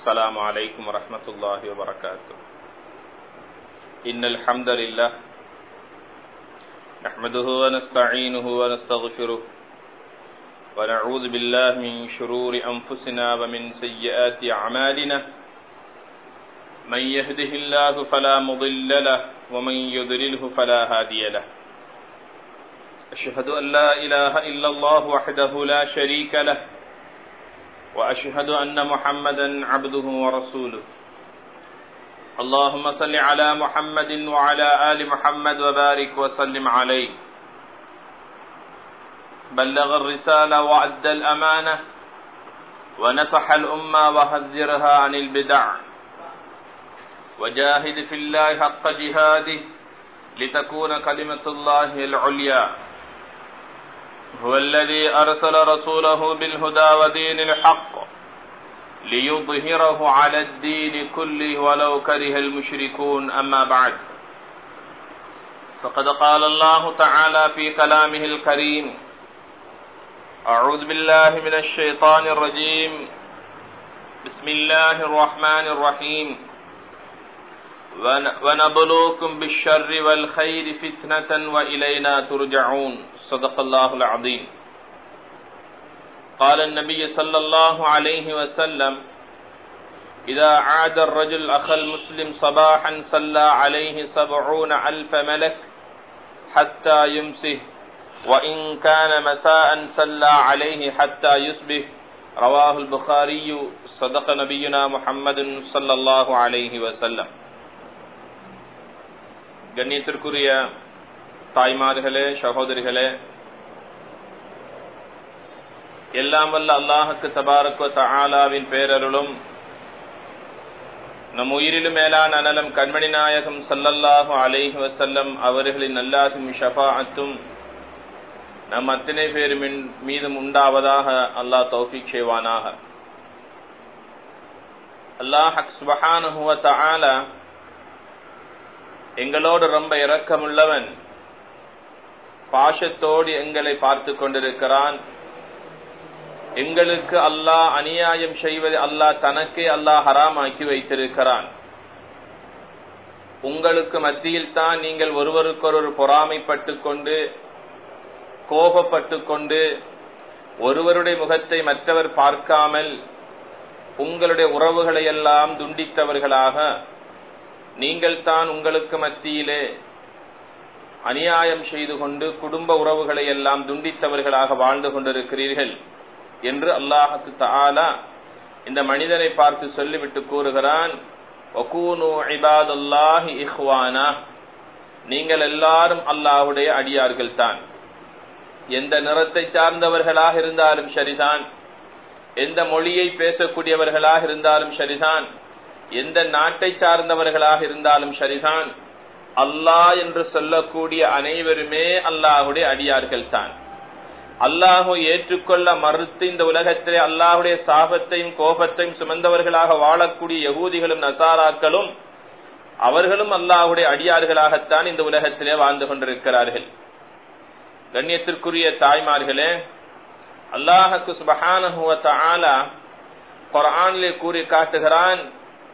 السلام عليكم ورحمة الله وبركاته إن الحمد لله نحمده ونستعينه ونستغفره ونعوذ بالله من شرور أنفسنا ومن سيئات أعمالنا من يهده الله فلا مضل له ومن يضلله فلا هادي له أشهد أن لا إله إلا الله وحده لا شريك له وأشهد أن محمدا عبده ورسوله اللهم صل على محمد وعلى آل محمد وبارك وسلم عليه بلغ الرسالة وأدى الأمانة ونصح الأمة وهذرها عن البدع وجاهد في الله حق جهاده لتكون كلمة الله العليا هو الذي أرسل رسوله بالهدى ودين الحق ليظهره على الدين كله ولو كره المشركون أما بعد فقد قال الله تعالى في كلامه الكريم أعوذ بالله من الشيطان الرجيم بسم الله الرحمن الرحيم ونبلوكم بالشر والخير فتنة وإلينا ترجعون صدق الله العظيم قال النبي صلى الله عليه وسلم إذا عاد الرجل أخ المسلم صباحا صلى عليه سبعون ألف ملك حتى يمسه وإن كان مساء صلى عليه حتى يصبح رواه البخاري صدق نبينا محمد صلى الله عليه وسلم கண்ணியத்திற்குரிய தாய்மார்களே சகோதரிகளே எல்லாம் வல்ல அல்லாஹுக்கு தபாரக்கு தஆலாவின் பேரருளும் நம் உயிரிலும் மேலான அனலம் கண்மணி நாயகம் சல்லல்லாஹு அலைஹி வசல்லம் அவர்களின் நல்லாசும் ஷஃபாஅத்தும் நம் அத்தனை பேரும் மீதும் உண்டாவதாக அல்லாஹ் தௌஃபிக் செய்வானாக அல்லாஹ் சுபஹானஹு வ தஆலா எங்களோடு ரொம்ப இரக்கமுள்ளவன் பாஷத்தோடு எங்களை பார்த்து கொண்டிருக்கிறான் எங்களுக்கு அல்லாஹ் அநியாயம் செய்வது அல்லாஹ் தனக்கே அல்லாஹ் ஹராமாக்கி வைத்திருக்கிறான் உங்களுக்கு மத்தியில் தான் நீங்கள் ஒருவருக்கொரு பொறாமைப்பட்டு கொண்டு கோபப்பட்டு கொண்டு ஒருவருடைய முகத்தை மற்றவர் பார்க்காமல் உங்களுடைய உறவுகளை எல்லாம் துண்டித்தவர்களாக நீங்கள் தான் உங்களுக்கு மத்தியிலே அநியாயம் செய்து கொண்டு குடும்ப உறவுகளை எல்லாம் துண்டித்தவர்களாக வாழ்ந்து கொண்டிருக்கிறீர்கள் என்று அல்லாஹத்து தாலா இந்த மனிதனை பார்த்து சொல்லிவிட்டு கூறுகிறான் நீங்கள் எல்லாரும் அல்லாஹுடைய அடியார்கள் தான் எந்த நிறத்தை சார்ந்தவர்களாக இருந்தாலும் சரிதான் எந்த மொழியை பேசக்கூடியவர்களாக இருந்தாலும் சரிதான் எந்த நாட்டை சார்ந்தவர்களாக இருந்தாலும் சரிதான் அல்லாஹ் என்று சொல்லக்கூடிய அனைவருமே அல்லாஹுடைய அடியார்கள் தான் அல்லாஹு ஏற்றுக்கொள்ள மறுத்து இந்த உலகத்திலே அல்லாஹுடைய சாபத்தையும் கோபத்தையும் சுமந்தவர்களாக வாழக்கூடிய யகூதிகளும் நசாராக்களும் அவர்களும் அல்லாஹுடைய அடியார்களாகத்தான் இந்த உலகத்திலே வாழ்ந்து கொண்டிருக்கிறார்கள் கண்ணியத்திற்குரிய தாய்மார்களே அல்லாஹுக்கு சுபஹானஹுவ ஆலா குரானிலே கூறி காட்டுகிறான்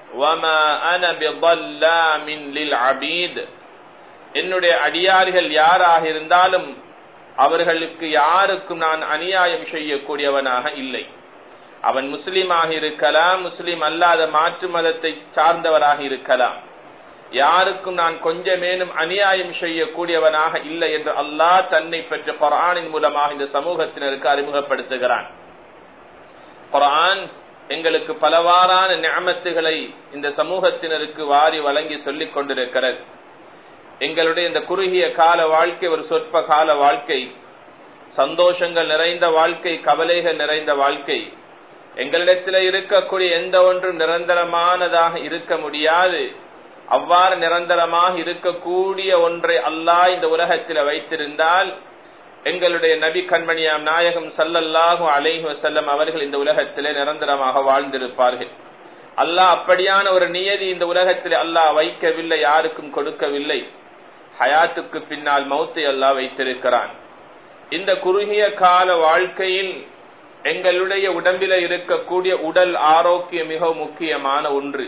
என்னுடைய அடியார்கள் யாராக இருந்தாலும் அவர்களுக்கு யாருக்கும் நான் அநியாயம் செய்யக்கூடியவனாக இல்லை அவன் முஸ்லீமாக இருக்கலாம் முஸ்லீம் அல்லாத மாற்று மதத்தை சார்ந்தவராக இருக்கலாம் யாருக்கும் நான் கொஞ்சமேனும் அநியாயம் செய்யக்கூடியவனாக இல்லை என்று அல்லாஹ் தன்னை பெற்ற குரானின் மூலமாக இந்த சமூகத்தினருக்கு அறிமுகப்படுத்துகிறான் குரான் எங்களுக்கு பலவாறான ஞாமத்துகளை இந்த சமூகத்தினருக்கு வாரி வழங்கி சொல்லிக் கொண்டிருக்கிறது எங்களுடைய இந்த குறுகிய கால வாழ்க்கை ஒரு சொற்ப கால வாழ்க்கை சந்தோஷங்கள் நிறைந்த வாழ்க்கை கவலைகள் நிறைந்த வாழ்க்கை எங்களிடத்தில் இருக்கக்கூடிய எந்த ஒன்றும் நிரந்தரமானதாக இருக்க முடியாது அவ்வாறு நிரந்தரமாக இருக்கக்கூடிய ஒன்றை அல்லாஹ் இந்த உலகத்தில் வைத்திருந்தால் எங்களுடைய நபி கண்மணியாம் நாயகம் சல்லல்லாஹு அலைஹி வசல்லம் அவர்கள் இந்த உலகத்திலே நிரந்தரமாக வாழ்ந்திருப்பார்கள் அல்லாஹ் அப்படியான ஒரு நியதி இந்த உலகத்தில் அல்லாஹ் வைக்கவில்லை யாருக்கும் கொடுக்கவில்லை ஹயாத்துக்கு பின்னால் மௌத்தை அல்லாஹ் வைத்திருக்கிறான் இந்த குறுகிய கால வாழ்க்கையில் எங்களுடைய உடம்பில இருக்கக்கூடிய உடல் ஆரோக்கியம் மிக முக்கியமான ஒன்று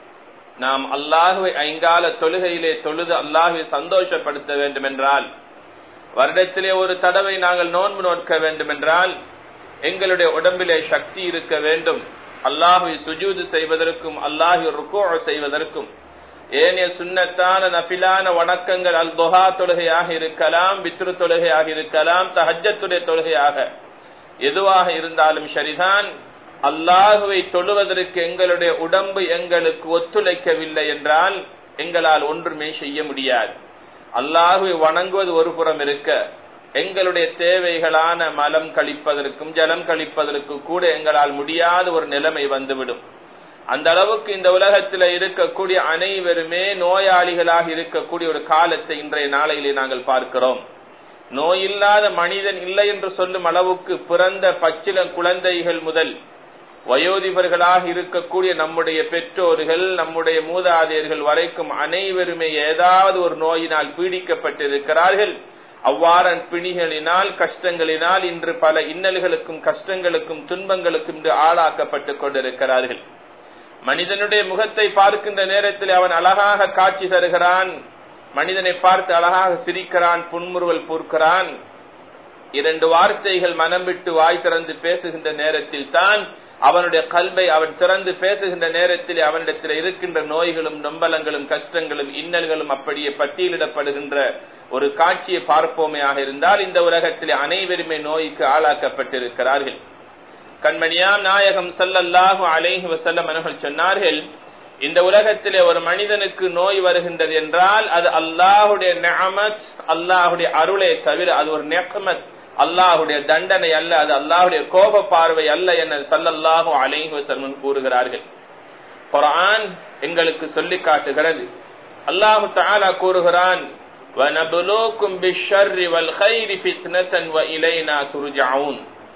நாம் அல்லாஹுவை ஐங்கால தொழுகையிலே தொழுது அல்லாஹுவை சந்தோஷப்படுத்த வேண்டும் என்றால் வருடத்திலே ஒரு தடவை நாங்கள் நோன்பு நோட்க வேண்டும் என்றால் எங்களுடைய உடம்பிலே சக்தி இருக்க வேண்டும் அல்லாஹுவை சுஜூது செய்வதற்கும் அல்லாஹு ருக்கோ செய்வதற்கும் ஏனைய சுண்ணத்தான நபிலான வணக்கங்கள் அல் துஹா தொழுகையாக இருக்கலாம் வித்ரு தொழுகையாக இருக்கலாம் தஹஜத்துடைய தொழுகையாக எதுவாக இருந்தாலும் சரிதான் அல்லாஹுவை தொழுவதற்கு எங்களுடைய உடம்பு எங்களுக்கு ஒத்துழைக்கவில்லை என்றால் எங்களால் ஒன்றுமே செய்ய முடியாது அல்லாஹுவை வணங்குவது ஒரு புறம் இருக்க எங்களுடைய தேவைகளான மலம் கழிப்பதற்கும் ஜலம் கழிப்பதற்கு கூட எங்களால் முடியாத ஒரு நிலைமை வந்துவிடும் அந்த அளவுக்கு இந்த உலகத்தில் இருக்கக்கூடிய அனைவருமே நோயாளிகளாக இருக்கக்கூடிய ஒரு காலத்தை இன்றைய நாளையிலே நாங்கள் பார்க்கிறோம் நோய் இல்லாத மனிதன் இல்லை என்று சொல்லும் அளவுக்கு பிறந்த பச்சில குழந்தைகள் முதல் வயோதிபர்களாக இருக்கக்கூடிய நம்முடைய பெற்றோர்கள் நம்முடைய மூதாதையர்கள் வரைக்கும் அனைவருமே ஏதாவது ஒரு நோயினால் பீடிக்கப்பட்டிருக்கிறார்கள் அவ்வாறன் பிணிகளினால் கஷ்டங்களினால் இன்று பல இன்னல்களுக்கும் கஷ்டங்களுக்கும் துன்பங்களுக்கும் இன்று ஆளாக்கப்பட்டுக் கொண்டிருக்கிறார்கள் மனிதனுடைய முகத்தை பார்க்கின்ற நேரத்தில் அவன் அழகாக காட்சி தருகிறான் மனிதனை பார்த்து அழகாக சிரிக்கிறான் புன்முறுவல் பூர்க்கிறான் இரண்டு வார்த்தைகள் மனம் விட்டு வாய் திறந்து பேசுகின்ற நேரத்தில் தான் அவனுடைய கல்வை அவன் திறந்து பேசுகின்ற நேரத்தில் அவனிடத்தில் இருக்கின்ற நோய்களும் நொம்பலங்களும் கஷ்டங்களும் இன்னல்களும் அப்படியே பட்டியலிடப்படுகின்ற ஒரு காட்சியை பார்ப்போமையாக இருந்தால் இந்த உலகத்தில் அனைவருமே நோய்க்கு ஆளாக்கப்பட்டிருக்கிறார்கள் கண்மணியாம் நாயகம் சல்லல்லாஹு அலைஹி வசல்லம் அவர்கள் சொன்னார்கள் இந்த உலகத்திலே ஒரு மனிதனுக்கு நோய் வருகின்றது என்றால் அது அல்லாஹுடைய நெமத் அல்லாஹுடைய அருளை தவிர அது ஒரு நெகமத் அல்லாஹுடைய தண்டனை அல்ல அது அல்லாஹுடைய கோப பார்வை அல்ல என சல்லல்லாஹு அலைஹி வசல்லம் கூறுகிறார்கள் குரான் எங்களுக்கு சொல்லி காட்டுகிறது அல்லாஹு தாலா கூறுகிறான் وَنَبْلُوكُمْ بِالشَّرِّ وَالْخَيْرِ فِتْنَةً وَإِلَيْنَا تُرْجَعُونَ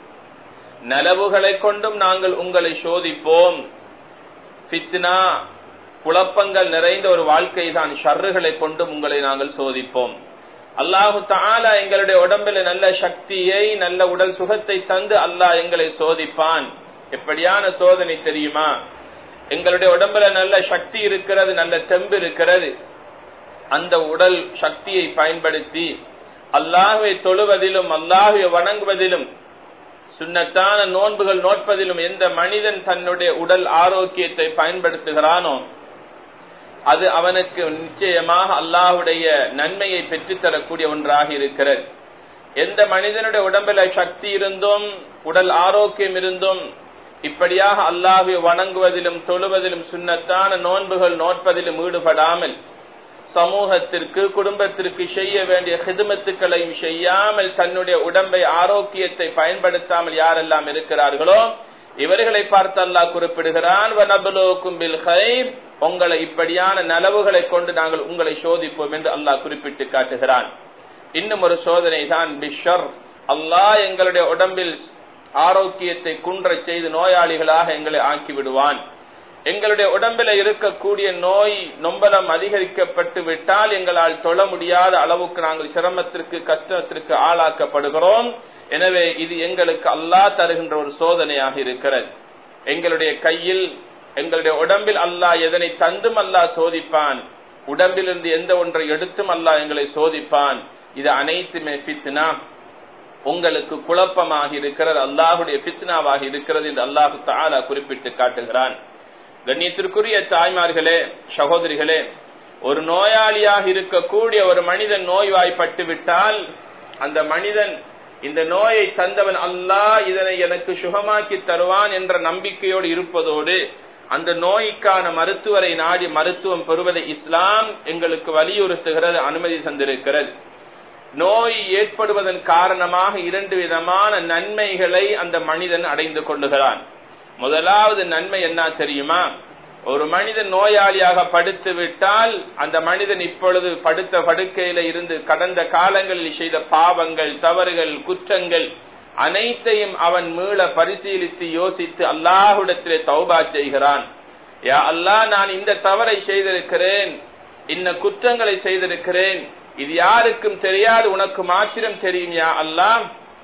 நலவுகளை கொண்டும் நாங்கள் உங்களை சோதிப்போம் ஃபித்னா குழப்பங்கள் நிறைந்த ஒரு வாழ்க்கை தான் ஷர்றுகளை கொண்டும் உங்களை நாங்கள் சோதிப்போம் அல்லாஹு தாலா எங்களுடைய உடம்பில் நல்ல சக்தியை நல்ல உடல் சுகத்தை தந்து அல்லாஹ் எங்களை சோதிப்பான் எப்படியான சோதனை தெரியுமா எங்களுடைய உடம்புல நல்ல சக்தி இருக்கிறது நல்ல தெம்பு இருக்கிறது அந்த உடல் சக்தியை பயன்படுத்தி அல்லாஹுவை தொழுவதிலும் அல்லாஹுவை வணங்குவதிலும் சுண்ணத்தான நோன்புகள் நோட்பதிலும் எந்த மனிதன் தன்னுடைய உடல் ஆரோக்கியத்தை பயன்படுத்துகிறானோ அது அவனுக்கு நிச்சயமாக அல்லாஹுடைய நன்மையை பெற்றுத்தரக்கூடிய ஒன்றாக இருக்கிறது எந்த மனிதனுடைய உடம்பில சக்தி இருந்தும் உடல் ஆரோக்கியம் இருந்தும் இப்படியாக அல்லாஹை வணங்குவதிலும் தொழுவதிலும் சுண்ணத்தான நோன்புகள் நோட்பதிலும் ஈடுபடாமல் சமூகத்திற்கு குடும்பத்திற்கு செய்ய வேண்டிய ஹிதுமத்துக்களையும் செய்யாமல் தன்னுடைய உடம்பை ஆரோக்கியத்தை பயன்படுத்தாமல் யாரெல்லாம் இருக்கிறார்களோ இவர்களை பார்த்து அல்லாஹ் குறிப்பிடுகிறான் உங்களை இப்படியான நலவுகளை கொண்டு நாங்கள் உங்களை சோதிப்போம் என்று அல்லாஹ் குறிப்பிட்டு காட்டுகிறான் இன்னும் ஒரு சோதனை தான் பிஷர் அல்லாஹ் எங்களுடைய உடம்பில் ஆரோக்கியத்தை குன்ற செய்து நோயாளிகளாக எங்களை ஆக்கி விடுவான் எங்களுடைய உடம்பில இருக்கக்கூடிய நோய் நொம்பலம் அதிகரிக்கப்பட்டு விட்டால் எங்களால் தொழ முடியாத அளவுக்கு நாங்கள் சிரமத்திற்கு கஷ்டத்திற்கு ஆளாக்கப்படுகிறோம் எனவே இது எங்களுக்கு அல்லாஹ் தருகின்ற ஒரு சோதனையாக இருக்கிறது எங்களுடைய கையில் எங்களுடைய உடம்பில் அல்லாஹ் எதனை தந்தும் அல்லாஹ் சோதிப்பான் உடம்பிலிருந்து எந்த ஒன்றை எடுத்தும் அல்லாஹ் எங்களை சோதிப்பான் இது அனைத்துமே பித்னா உங்களுக்கு குழப்பமாக இருக்கிறது அல்லாஹுடைய பித்னாவாக இருக்கிறது என்று அல்லாஹு தாலா குறிப்பிட்டு காட்டுகிறான் கண்ணியத்திற்குரிய தாய்மார்களே சகோதரிகளே ஒரு நோயாளியாக இருக்கக்கூடிய ஒரு மனிதன் நோய்வாய்ப்பட்டு விட்டால் அந்த மனிதன் இந்த நோயை தந்தவன் அல்லாஹ் இதனை எனக்கு சுகமாக்கி தருவான் என்ற நம்பிக்கையோடு இருப்பதோடு அந்த நோய்க்கான மருத்துவரை நாடி மருத்துவம் பெறுவதை இஸ்லாம் எங்களுக்கு வலியுறுத்துகிறது அனுமதி தந்திருக்கிறது நோய் ஏற்படுவதன் காரணமாக இரண்டு விதமான நன்மைகளை அந்த மனிதன் அடைந்து கொள்ளுகிறான் முதலாவது நன்மை என்ன தெரியுமா ஒரு மனிதன் நோயாளியாக படுத்து விட்டால் அந்த மனிதன் இப்பொழுது படுத்த படுக்கையில இருந்து கடந்த காலங்களில் செய்த பாவங்கள் தவறுகள் குற்றங்கள் அனைத்தையும் அவன் மீள பரிசீலித்து யோசித்து அல்லாஹுடத்திலே தௌபா செய்கிறான் யா அல்லாஹ் நான் இந்த தவறை செய்திருக்கிறேன் இன்ன குற்றங்களை செய்திருக்கிறேன் இது யாருக்கும் தெரியாது உனக்கு மாத்திரம் தெரியும் யா அல்லாஹ்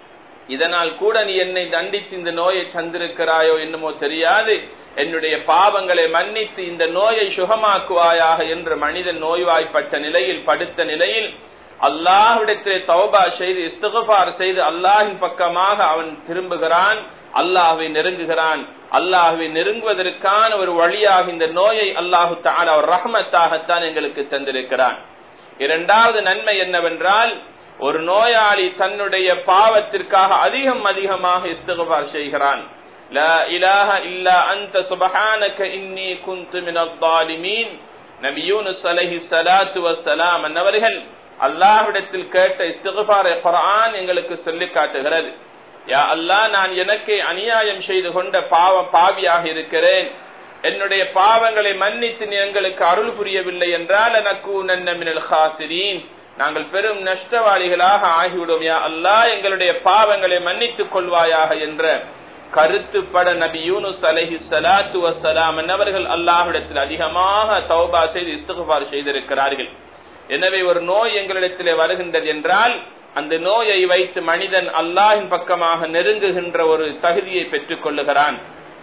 இதனால் கூட நீ என்னை தண்டித்து இந்த நோயை தந்திருக்கிறாயோ என்னமோ தெரியாது என்னுடைய பாவங்களை மன்னித்து இந்த நோயை சுகமாக்குவாயாக என்று மனிதன் நோய்வாய்ப்பட்ட நிலையில் படுத்த நிலையில் அல்லாஹ்விடத்திலே தௌபா செய்து இஸ்துகபார் செய்து அல்லாஹின் பக்கமாக அவன் திரும்புகிறான் அல்லாஹுவை நெருங்குகிறான் அல்லாஹுவை நெருங்குவதற்கான ஒரு வழியாக இந்த நோயை அல்லாஹு தான் அவர் ரஹமத்தாகத்தான் எங்களுக்கு தந்திருக்கிறான் இரண்டாவது நன்மை என்னவென்றால் ஒரு நோயாளி தன்னுடைய பாவத்திற்காக அதிகம் அதிகமாக இஸ்துகபார் செய்கிறான் لا إله إلا أنت سبحانك إني كنت من الظالمين நபி யூனுஸ் அலைஹி ஸலாத்து வஸ்ஸலாம் அன்னவர்கள் அல்லாஹ்விடத்தில் கேட்ட இஸ்திக்பாரை குர்ஆன் எங்களுக்கு சொல்லி காட்டுகிறது யா அல்லாஹ் நான் எனக்கே அநியாயம் செய்து கொண்ட பாவ பாவியாக இருக்கிறேன் என்னுடைய பாவங்களை மன்னித்து நீ எங்களுக்கு அருள் புரியவில்லை என்றால் எனக்கு மினல் ஹாசிரீன் நாங்கள் பெரும் நஷ்டவாளிகளாக ஆகிவிடும் யா அல்லாஹ் எங்களுடைய பாவங்களை மன்னித்துக் கொள்வாயாக என்ற கருத்துப்பட நபி யூனுஸ் அலஹி சலாத்து வசலாம் அவர்கள் அல்லாஹிடத்தில் அதிகமாக தௌபா செய்து இஸ்துகுபார் செய்திருக்கிறார்கள் எனவே ஒரு நோய் எங்களிடத்திலே வருகின்றது என்றால் அந்த நோயை வைத்து மனிதன் அல்லாஹின் பக்கமாக நெருங்குகின்ற ஒரு தகுதியை பெற்றுக் கொள்ளுகிறான்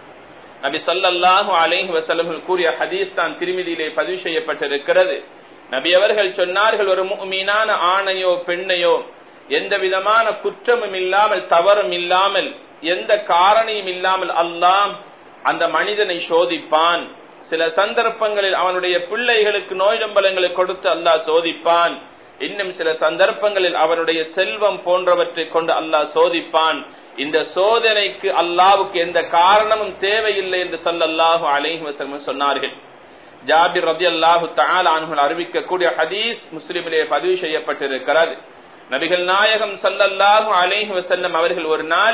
நபி சொல்லல்லாஹு அலேஹி வசலம்கள் கூறிய ஹதீஸ் தான் திருமதியிலே பதிவு செய்யப்பட்டிருக்கிறது நபி அவர்கள் சொன்னார்கள் ஒரு மீனான ஆணையோ பெண்ணையோ எந்த விதமான குற்றமும் இல்லாமல் தவறும் இல்லாமல் எந்த காரணியும் இல்லாமல் அல்லாம் அந்த மனிதனை சோதிப்பான் சில சந்தர்ப்பங்களில் அவனுடைய பிள்ளைகளுக்கு நோய் நம்பலங்களை கொடுத்து அல்லாஹ் சோதிப்பான் இன்னும் சில சந்தர்ப்பங்களில் அவனுடைய செல்வம் போன்றவற்றை கொண்டு அல்லாஹ் சோதிப்பான் இந்த சோதனைக்கு அல்லாவுக்கு எந்த காரணமும் தேவையில்லை என்று சொல்லல்லாஹு அலைஹி வஸல்லம் சொன்னார்கள் ஜாபிர் ரதி அல்லாஹு தாலான்கள் அறிவிக்கக்கூடிய ஹதீஸ் முஸ்லிமிலே பதிவு செய்யப்பட்டிருக்கிறது நபிகள் நாயகம் சல்லல்லாஹு அலைஹி வசல்லம் அவர்கள் ஒரு நாள்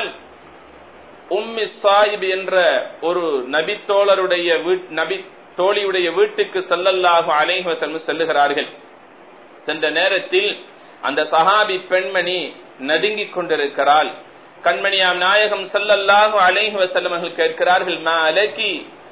உம்மி சாஹிப் என்ற ஒரு நபித்தோழருடைய நபி தோழியுடைய வீட்டுக்கு சல்லல்லாஹு அலைஹி வசல்லம் செல்லுகிறார்கள் சென்ற நேரத்தில் அந்த சஹாபி பெண்மணி நடுங்கிக் கொண்டிருக்கிறாள் கண்மணியாம் நாயகம் சல்லல்லாஹு அலைஹி வசல்லம் அவர்கள் கேட்கிறார்கள் மா அலகி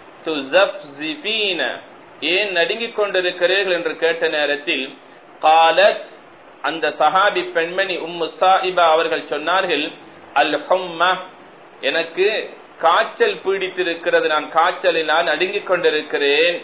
துஸப்ஸிஃபீன ஏன் நடுங்கிக் கொண்டிருக்கிறீர்கள் என்று கேட்ட நேரத்தில் காலத் அந்த சஹாபி பெண்மணி உம்மு சாஹிபா அவர்கள் சொன்னார்கள் அல் ஹும்மா எனக்கு காய்ச்சல் பீடித்திருக்கிறது நான் காய்ச்சலினால் நடுங்கிக் கொண்டிருக்கிறேன்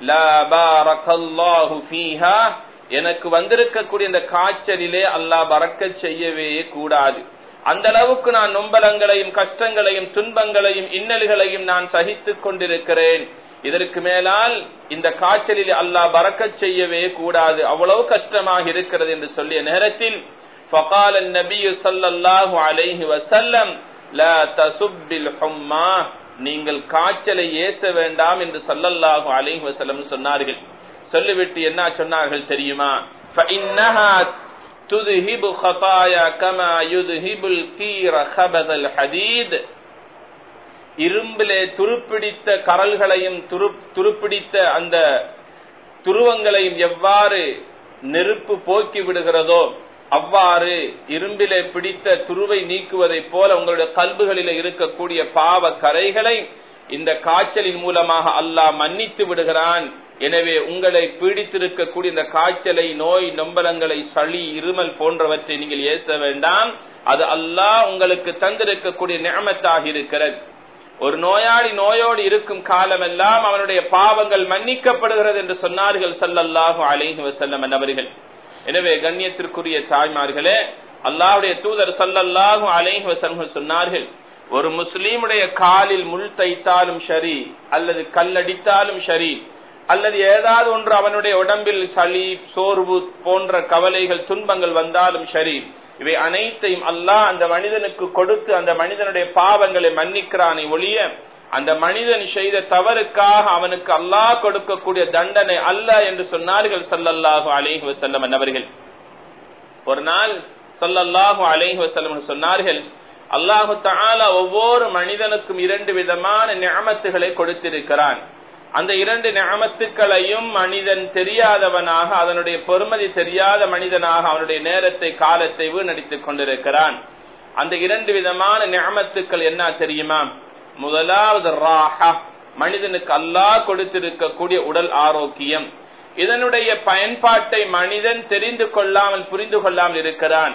எனக்கு வந்திருக்கக்கூடிய இந்த காய்ச்சலிலே அல்லாஹ் பறக்க செய்யவே கூடாது அந்த அளவுக்கு நான் நொம்பலங்களையும் கஷ்டங்களையும் துன்பங்களையும் இன்னல்களையும் நான் சகித்துக் கொண்டிருக்கிறேன் இதற்கு மேலால் இந்த காய்ச்சலில் அல்லாஹ் பறக்க செய்யவே கூடாது அவ்வளவு கஷ்டமாக இருக்கிறது என்று சொல்லிய நேரத்தில் فقال النبي صلى الله عليه وسلم لا تسب الحمى நீங்கள் காய்ச்சலை ஏச வேண்டாம் என்று சல்லல்லாஹு அலைஹி வஸல்லம் சொன்னார்கள் சொல்லிவிட்டு என்ன சொன்னார்கள் தெரியுமா فإنها تذهب خطايا كما يذهب الكير خبث الحديد இரும்பிலே துருப்பிடித்த கரல்களையும் துருப்பிடித்த அந்த துருவங்களையும் எவ்வாறு நெருப்பு போக்கி விடுகிறதோ அவ்வாறு இரும்பிலே பிடித்த துருவை நீக்குவதை போல உங்களுடைய கல்புகளில இருக்கக்கூடிய பாவ கரைகளை இந்த காய்ச்சலின் மூலமாக அல்லாஹ் மன்னித்து விடுகிறான் எனவே உங்களை பீடித்திருக்கக்கூடிய இந்த காய்ச்சலை நோய் நொம்பலங்களை சளி இருமல் போன்றவற்றை நீங்கள் ஏச வேண்டாம் அது அல்லாஹ் உங்களுக்கு தந்திருக்கக்கூடிய நியமத்தாக இருக்கிறது ஒரு நோயாளி நோயோடு இருக்கும் காலமெல்லாம் அவனுடைய பாவங்கள் மன்னிக்கப்படுகிறது என்று சொன்னார்கள் சல்லல்லாஹு அலைஹி வசல்லம் அவர்கள் எனவே கண்ணியத்திற்குரிய தாய்மார்களே அல்லாஹுடைய தூதர் சல்லல்லாஹு அலைஹி வசல்லம் சொன்னார்கள் ஒரு முஸ்லீமுடைய காலில் முள் தைத்தாலும் சரி அல்லது கல்லடித்தாலும் சரி அல்லது ஏதாவது ஒன்று அவனுடைய உடம்பில் சளி சோர்வு போன்ற கவலைகள் துன்பங்கள் வந்தாலும் சரி இவை அனைத்தையும் அல்லாஹ் அந்த மனிதனுக்கு கொடுத்து அந்த மனிதனுடைய பாவங்களை மன்னிக்கிறானை ஒழிய அந்த மனிதன் செய்த தவறுக்காக அவனுக்கு அல்லாஹ் கொடுக்கக்கூடிய தண்டனை அல்ல என்று சொன்னார்கள் சல்லல்லாஹு அலைஹி வசல்லம் அவர்கள் ஒரு நாள் சல்லல்லாஹு அலைஹி வசல்லம் சொன்னார்கள் அல்லாஹு தாலா ஒவ்வொரு மனிதனுக்கும் இரண்டு விதமான நியமத்துகளை கொடுத்திருக்கிறான் அந்த இரண்டு நியமத்துக்களையும் மனிதன் தெரியாதவனாக அதனுடைய பொறுமதி தெரியாத மனிதனாக அவனுடைய நேரத்தை காலத்தை வீணடித்துக் கொண்டிருக்கிறான் அந்த இரண்டு விதமான நியமத்துக்கள் என்ன தெரியுமா முதலாவது ராஹா மனிதனுக்கு அல்லாஹ் கொடுத்திருக்கக்கூடிய உடல் ஆரோக்கியம் இதனுடைய பயன்பாட்டை மனிதன் தெரிந்து கொள்ளாமல் புரிந்து கொள்ளாமல் இருக்கிறான்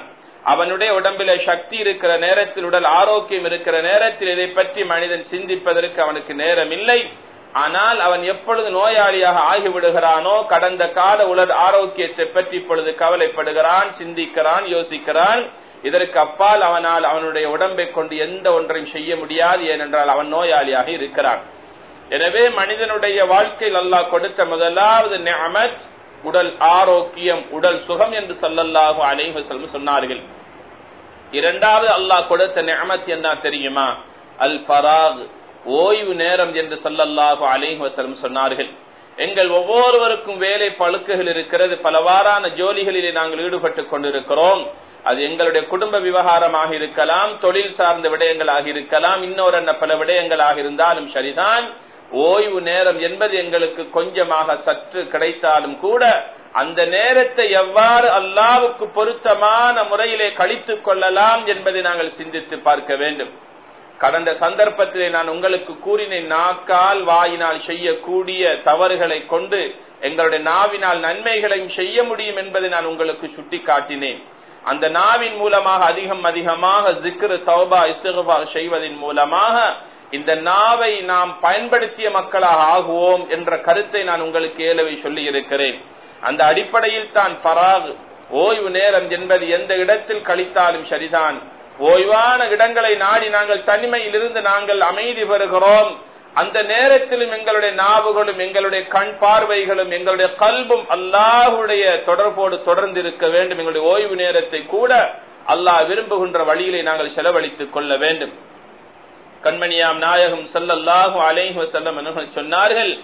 அவனுடைய உடம்பில சக்தி இருக்கிற நேரத்தில் உடல் ஆரோக்கியம் இருக்கிற நேரத்தில் இதை பற்றி மனிதன் சிந்திப்பதற்கு அவனுக்கு நேரம் இல்லை ஆனால் அவன் எப்பொழுது நோயாளியாக ஆகிவிடுகிறானோ கடந்த கால உலர் ஆரோக்கியத்தை பற்றி இப்பொழுது கவலைப்படுகிறான் சிந்திக்கிறான் யோசிக்கிறான் இதற்கு அப்பால் அவனால் அவனுடைய உடம்பை கொண்டு எந்த ஒன்றையும் செய்ய முடியாது ஏனென்றால் அவன் நோயாளியாக இருக்கிறான் எனவே மனிதனுடைய வாழ்க்கையில் அல்லாஹ் கொடுத்த முதலாவது நியமத் உடல் ஆரோக்கியம் உடல் சுகம் என்று சொல்லல்லாஹு அலைஹி வஸல்லம் சொன்னார்கள் இரண்டாவது அல்லாஹ் கொடுத்த நியமத் என்ன தெரியுமா அல் பராக் ஓய்வு நேரம் என்று சொல்லல்லாஹு அலைஹி வஸல்லம் சொன்னார்கள் எங்கள் ஒவ்வொருவருக்கும் வேலை பழுக்குகள் இருக்கிறது பலவாறான ஜோலிகளிலே நாங்கள் ஈடுபட்டுக் கொண்டிருக்கிறோம் அது எங்களுடைய குடும்ப விவகாரமாக இருக்கலாம் தொழில் சார்ந்த விடயங்களாக இருக்கலாம் இன்னொரு பல விடயங்களாக இருந்தாலும் சரிதான் ஓய்வு நேரம் என்பது எங்களுக்கு கொஞ்சமாக சற்று கிடைத்தாலும் கூட அந்த நேரத்தை எவ்வாறு அல்லாவுக்கு பொருத்தமான முறையிலே கழித்துக் கொள்ளலாம் என்பதை நாங்கள் சிந்தித்து பார்க்க வேண்டும் கடந்த சந்தர்ப்பத்திலே நான் உங்களுக்கு கூறினேன் நாக்கால் வாயினால் செய்யக்கூடிய தவறுகளை கொண்டு எங்களுடைய நாவினால் நன்மைகளையும் செய்ய முடியும் என்பதை நான் உங்களுக்கு சுட்டி காட்டினேன் அந்த நாவின் மூலமாக அதிகம் அதிகமாக ஜிக்ரு தௌபா இஸ்திகுபா செய்வதன் மூலமாக இந்த நாவை நாம் பயன்படுத்திய மக்களாக ஆகுவோம் என்ற கருத்தை நான் உங்களுக்கு ஏலவை சொல்லி இருக்கிறேன் அந்த அடிப்படையில் தான் பராக் ஓய்வு நேரம் என்பது எந்த இடத்தில் கழித்தாலும் சரிதான் ஓய்வான இடங்களை நாடி நாங்கள் தனிமையில் இருந்து நாங்கள் அமைதி பெறுகிறோம் அந்த நேரத்திலும் எங்களுடைய நாவுகளும் எங்களுடைய கண் பார்வைகளும் எங்களுடைய கல்பும் அல்லாஹுடைய தொடர்போடு தொடர்ந்து இருக்க வேண்டும் எங்களுடைய ஓய்வு நேரத்தை கூட அல்லாஹ் விரும்புகின்ற வழியிலே நாங்கள் செலவழித்துக் கொள்ள வேண்டும் கண்மணியாம் நாயகம் சல்லல்லாஹு அலைஹி வஸல்லம் அவர்கள் சொன்னார்கள்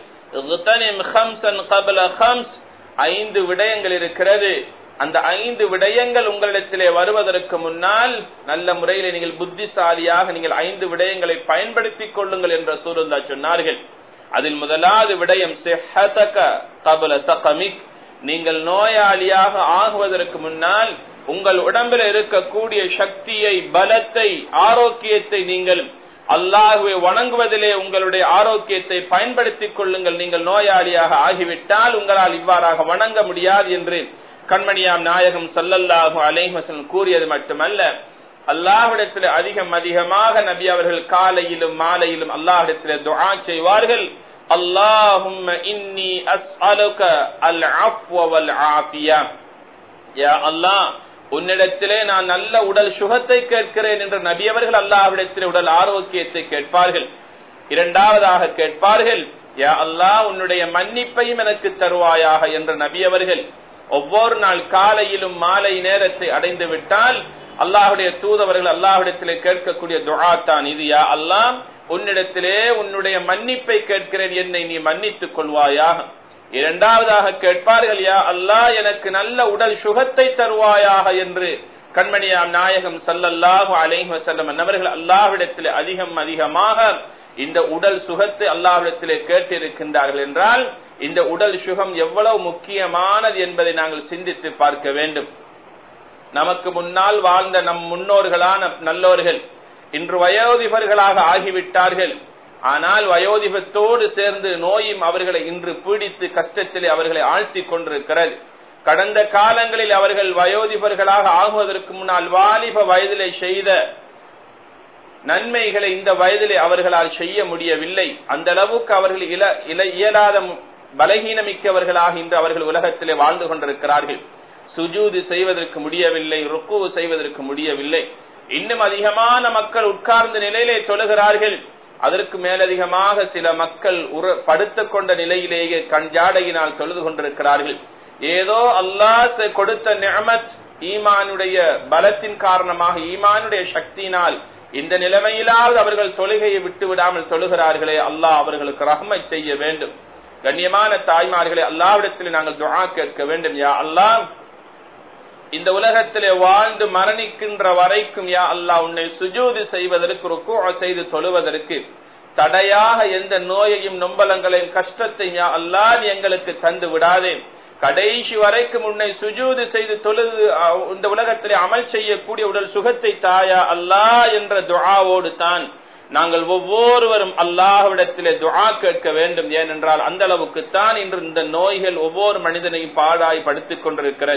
ஐந்து விடயங்கள் இருக்கிறது அந்த ஐந்து விடயங்கள் உங்களிடத்திலே வருவதற்கு முன்னால் நல்ல முறையில் நீங்கள் புத்திசாலியாக நீங்கள் ஐந்து விடயங்களை பயன்படுத்திக் கொள்ளுங்கள் என்ற சூழல்லா சொன்னார்கள் அதில் முதலாவது விடயம் நீங்கள் நோயாளியாக ஆகுவதற்கு முன்னால் உங்கள் உடம்பில் இருக்கக்கூடிய சக்தியை பலத்தை ஆரோக்கியத்தை நீங்கள் அல்லாஹுவை வணங்குவதிலே உங்களுடைய ஆரோக்கியத்தை பயன்படுத்திக் கொள்ளுங்கள் நீங்கள் நோயாளியாக ஆகிவிட்டால் உங்களால் இவ்வாறாக வணங்க முடியாது என்று கண்மணியாம் நாயகம் சல்லல்லாஹு அலைஹசன் கூறியது மட்டுமல்ல அல்லாஹிடத்தில் அதிகம் அதிகமாக நபி அவர்கள் காலையிலும் மாலையிலும் அல்லாஹிடத்தில் துஆ செய்வார்கள் அல்லாஹும்ம இன்னி அஸ்அலுக அல் அஃப்வ வல் ஆஃபியா யா அல்லாஹ் உன்னிடத்திலே நான் நல்ல உடல் சுகத்தை கேட்கிறேன் என்று நபி அவர்கள் அல்லாஹ்விடத்திலே உடல் ஆரோக்கியத்தை கேட்பார்கள் இரண்டாவதாக கேட்பார்கள் யா அல்லாஹ் உன்னுடைய மன்னிப்பையும் எனக்கு தருவாயாக என்ற நபி அவர்கள் ஒவ்வொரு நாள் காலையிலும் மாலை நேரத்தை அடைந்து விட்டால் அல்லாஹுடைய தூதவர்கள் அல்லாஹிடத்திலே கேட்கக்கூடிய துஆ தான் இது யா அல்லாஹ் உன்னிடத்திலே உன்னுடைய மன்னிப்பை கேட்கிறேன் என்னை நீ மன்னித்துக் கொள்வாயாக இரண்டாவதாக கேட்பார்கள் யா அல்லாஹ் எனக்கு நல்ல உடல் சுகத்தை தருவாயாக என்று கண்மணியாம் நாயகம் சல்லல்லாஹு அலைஹி வஸல்லம் அன்னவர்கள் அல்லாஹ்விடத்திலே அதிகம் அதிகமாக இந்த உடல் சுகத்தை அல்லாஹ்விடத்திலே கேட்டிருக்கின்றார்கள் என்றால் இந்த உடல் சுகம் எவ்வளவு முக்கியமானது என்பதை நாங்கள் சிந்தித்து பார்க்க வேண்டும் நமக்கு முன்னால் வாழ்ந்த நம் முன்னோர்களான நல்லோர்கள் இன்று வயோதிபர்களாக ஆகிவிட்டார்கள் ஆனால் வயோதிபத்தோடு சேர்ந்து நோயும் அவர்களை இன்று பீடித்து கஷ்டத்திலே அவர்களை ஆழ்த்தி கொண்டிருக்கிறது கடந்த காலங்களில் அவர்கள் வயோதிபர்களாக ஆகுவதற்கு முன்னால் வாலிப வயதிலே செய்த நன்மைகளை இந்த வயதிலே அவர்களால் செய்ய முடியவில்லை அந்த அளவுக்கு அவர்கள் இல இல இயலாத பலகீனமிக்கவர்களாக இன்று அவர்கள் உலகத்திலே வாழ்ந்து கொண்டிருக்கிறார்கள் சுஜூது செய்வதற்கு முடியவில்லை ருக்கு செய்வதற்கு முடியவில்லை இன்னும் அதிகமான மக்கள் உட்கார்ந்த நிலையிலே தொழுகிறார்கள் அதற்கு மேலதிகமாக சில மக்கள் படுத்து கொண்ட நிலையிலேயே கஞ்சாடையினால் தொழுது கொண்டிருக்கிறார்கள் ஏதோ அல்லாஹ் கொடுத்த நியமத் ஈமானுடைய பலத்தின் காரணமாக ஈமானுடைய சக்தியினால் இந்த நிலைமையிலாவது அவர்கள் தொழுகையை விட்டு விடாமல் தொழுகிறார்களே அல்லாஹ் அவர்களுக்கு ரஹ்மை செய்ய வேண்டும் கண்ணியமான தாய்மார்களே அல்லாவிடத்தில் நாங்கள் துஆ கேட்க வேண்டும் யா அல்லாஹ் இந்த உலகத்திலே வாழ்ந்து மரணிக்கின்ற வரைக்கும் யா அல்லாஹ் உன்னை சுஜூது செய்வதற்கு ருக்கு செய்து தொழுவதற்கு தடையாக எந்த நோயையும் நொம்பலங்களையும் கஷ்டத்தையும் யா அல்லாஹ் நீ எங்களுக்கு தந்து விடாதே கடைசி வரைக்கும் உன்னை சுஜூது செய்து தொழுது இந்த உலகத்திலே அமல் செய்யக்கூடிய உடல் சுகத்தை தாயா அல்லாஹ் என்ற துஆவோடு தான் நாங்கள் ஒவ்வொருவரும் அல்லாஹ்விடத்திலே துஆ கேட்க வேண்டும் ஏனென்றால் அந்த அளவுக்கு தான் இன்று இந்த நோய்கள் ஒவ்வொரு மனிதனையும் பாடாய் படுத்திக் கொண்டிருக்கிறது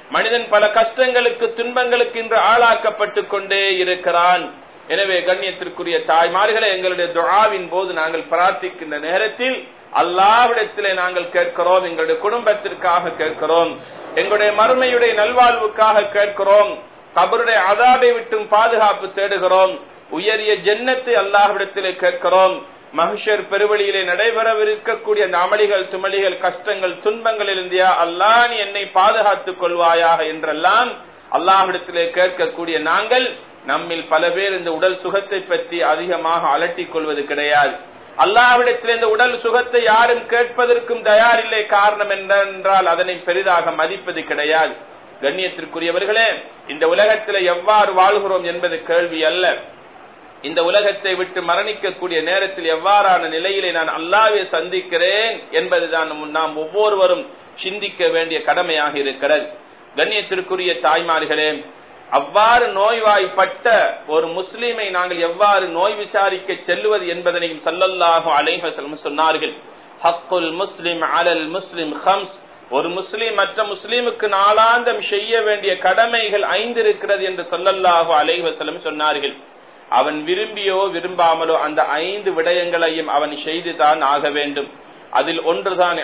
மனிதன் பல கஷ்டங்களுக்கு துன்பங்களுக்கு இன்று ஆளாக்கப்பட்டு கொண்டே இருக்கிறான் எனவே கண்ணியத்திற்குரிய தாய்மார்களை எங்களுடைய துழாவின் போது நாங்கள் பிரார்த்திக்கின்ற நேரத்தில் அல்லாவிடத்திலே நாங்கள் கேட்கிறோம் எங்களுடைய குடும்பத்திற்காக கேட்கிறோம் எங்களுடைய மறுமையுடைய நல்வாழ்வுக்காக கேட்கிறோம் கபருடைய அதாபை விட்டும் பாதுகாப்பு தேடுகிறோம் உயரிய ஜென்னத்தை அல்லாஹ்விடத்திலே கேட்கிறோம் மகிஷர் பெருவழியிலே நடைபெறவிருக்கக்கூடிய அந்த அமளிகள் துமளிகள் கஷ்டங்கள் துன்பங்களில் இருந்தியா அல்லாஹ் நீ என்னை பாதுகாத்துக் கொள்வாயாக என்றெல்லாம் அல்லாஹ்விடத்திலே கேட்கக்கூடிய நாங்கள் நம்மில் பல பேர் இந்த உடல் சுகத்தை பற்றி அதிகமாக அலட்டிக் கொள்வது கிடையாது அல்லாவிடத்தில் இந்த உடல் சுகத்தை யாரும் கேட்பதற்கும் தயாரில்லை காரணம் என்றால் அதனை பெரிதாக மதிப்பது கிடையாது கண்ணியத்திற்குரியவர்களே இந்த உலகத்தில் எவ்வாறு வாழ்கிறோம் என்பது கேள்வி அல்ல இந்த உலகத்தை விட்டு மரணிக்கக்கூடிய நேரத்தில் எவ்வாறான நிலையிலே நான் அல்லாவே சந்திக்கிறேன் என்பதுதான் நாம் ஒவ்வொருவரும் சிந்திக்க வேண்டிய கடமையாக இருக்கிறது கண்ணியத்திற்குரிய தாய்மார்களே அவ்வாறு நோய்வாய்ப்பட்ட ஒரு முஸ்லீமை நாங்கள் எவ்வாறு நோய் விசாரிக்க செல்லுவது என்பதனையும் சல்லல்லாஹு அலைஹசலம் சொன்னார்கள் ஹக்குல் முஸ்லிம் அலல் முஸ்லிம் ஹம்ஸ் ஒரு முஸ்லீம் மற்ற முஸ்லீமுக்கு நாளாந்தம் செய்ய வேண்டிய கடமைகள் ஐந்து இருக்கிறது என்று சொல்லல்லாஹு அலைஹசலம் சொன்னார்கள் அவன் விரும்பியோ விரும்பாமலோ அந்த ஐந்து விடயங்களையும் அவன் செய்துதான் ஆக வேண்டும் அதில் ஒன்றுதான்